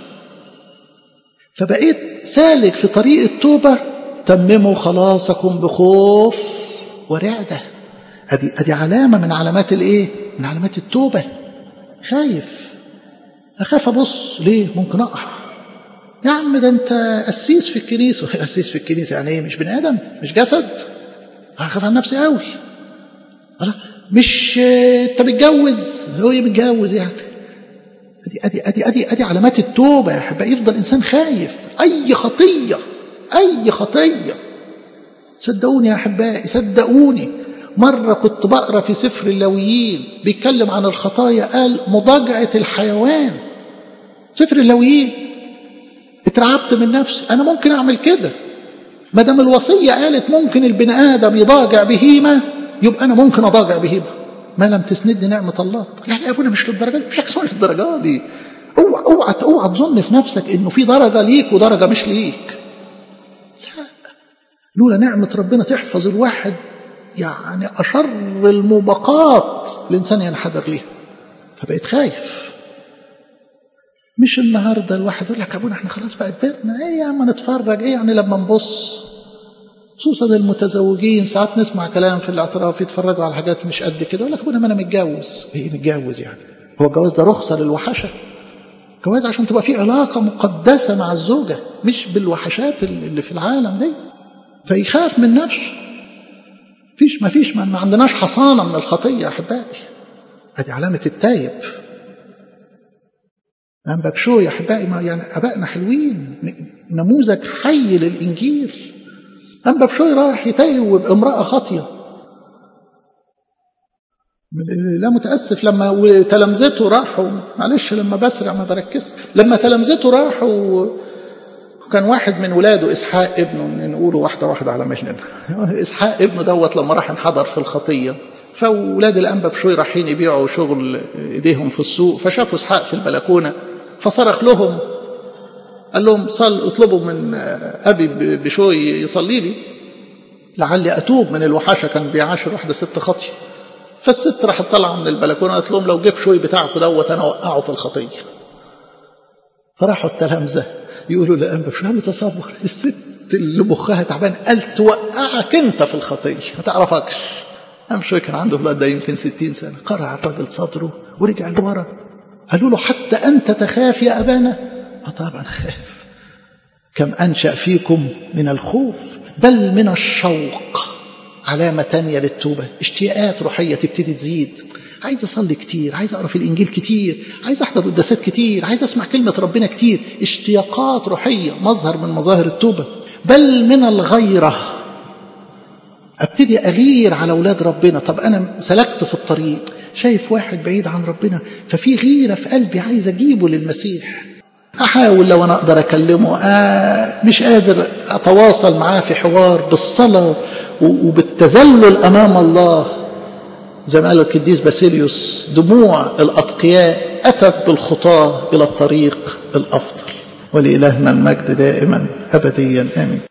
فبقيت سالك في طريق التوبة تمموا خلاصكم بخوف ورعدة أدي, أدي علامة من علامات الإيه؟ من علامات التوبة خايف أخاف أبص ليه؟ ممكن أقع يا عم ده أنت قسيس في الكنيسة قسيس في الكنيسة يعني إيه؟ مش بني آدم؟ مش جسد؟ هخاف عن نفسي قوي الله مش أنت متجوز؟ هو إيه متجوز يعني؟ أدي أدي أدي أدي أدي علامات التوبة يا أحبائي يفضل إنسان خايف أي خطية أي خطية صدقوني يا أحبائي صدقوني مرة كنت بقرأ في سفر اللويين بيتكلم عن الخطايا قال مضاجعة الحيوان سفر اللويين اترعبت من نفسي أنا ممكن أعمل كده ما دام الوصية قالت ممكن البني آدم يضاجع بهيمة يبقى أنا ممكن أضاجع بهيمة ما لم تسندني نعمة الله يعني يا أبونا مش للدرجة دي مش هكسر للدرجة دي اوعى اوعى اوعى تظن في نفسك انه في درجة ليك ودرجة مش ليك لا لولا نعمة ربنا تحفظ الواحد يعني أشر الموبقات الإنسان ينحدر ليها فبقيت خايف مش النهاردة الواحد يقول لك أبونا احنا خلاص بقى كبرنا ايه يا عم نتفرج ايه يعني لما نبص خصوصا المتزوجين ساعات نسمع كلام في الاعتراف يتفرجوا على حاجات مش قد كده يقول لك ابونا ما انا متجوز ايه متجوز يعني هو الجواز ده رخصة للوحشة جواز عشان تبقى في علاقة مقدسة مع الزوجة مش بالوحشات اللي في العالم دي فيخاف من نفسه فيش ما فيش ما عندناش حصانة من الخطية يا أحبائي هذه علامة التايب أنا ببشو يا أحبائي ما يعني أبائنا حلوين نموذج حي للإنجيل أما بشوي رايح يتيب امرأة خاطية لا متأسف لما تلامذته راحوا معلش لما بسرع ما بركز لما تلامذته راحوا وكان واحد من ولاده إسحاق ابنه نقوله واحدة واحدة على مجننا إسحاق ابنه دوت لما راح انحدر في الخطية فاولاد الانبا بشوي رايحين يبيعوا شغل ايديهم في السوق فشافوا اسحاق في البلكونه فصرخ لهم قال لهم صل اطلبوا من ابي بشوي يصلي لي لعلي اتوب من الوحاشه كان بيعاشر واحده ست خطيه فالست راحت طالعه من البلكونه قالت لهم لو جيب شوي بتاعكم دوت انا اوقعه في الخطيه فراحوا التلامذه يقولوا لأنبا بشوي قالوا تصور الست اللي مخها تعبان قال توقعك انت في الخطيه ما تعرفكش أنبا بشوي كان عنده في الوقت ده يمكن ستين سنه قرع الراجل صدره ورجع لورا قالوا له حتى انت تخاف يا ابانا اه طبعا خاف كم انشا فيكم من الخوف بل من الشوق علامة تانية للتوبة اشتياقات روحية تبتدي تزيد عايز أصلي كتير عايز أقرأ في الإنجيل كتير عايز أحضر قداسات كتير عايز أسمع كلمة ربنا كتير اشتياقات روحية مظهر من مظاهر التوبة بل من الغيرة أبتدي أغير على أولاد ربنا طب أنا سلكت في الطريق شايف واحد بعيد عن ربنا ففي غيرة في قلبي عايز أجيبه للمسيح أحاول لو أنا أقدر أكلمه آه مش قادر أتواصل معاه في حوار بالصلاة وبالتذلل أمام الله زي ما قال القديس باسيليوس دموع الأتقياء أتت بالخطاة إلى الطريق الأفضل ولإلهنا المجد دائما أبديا آمين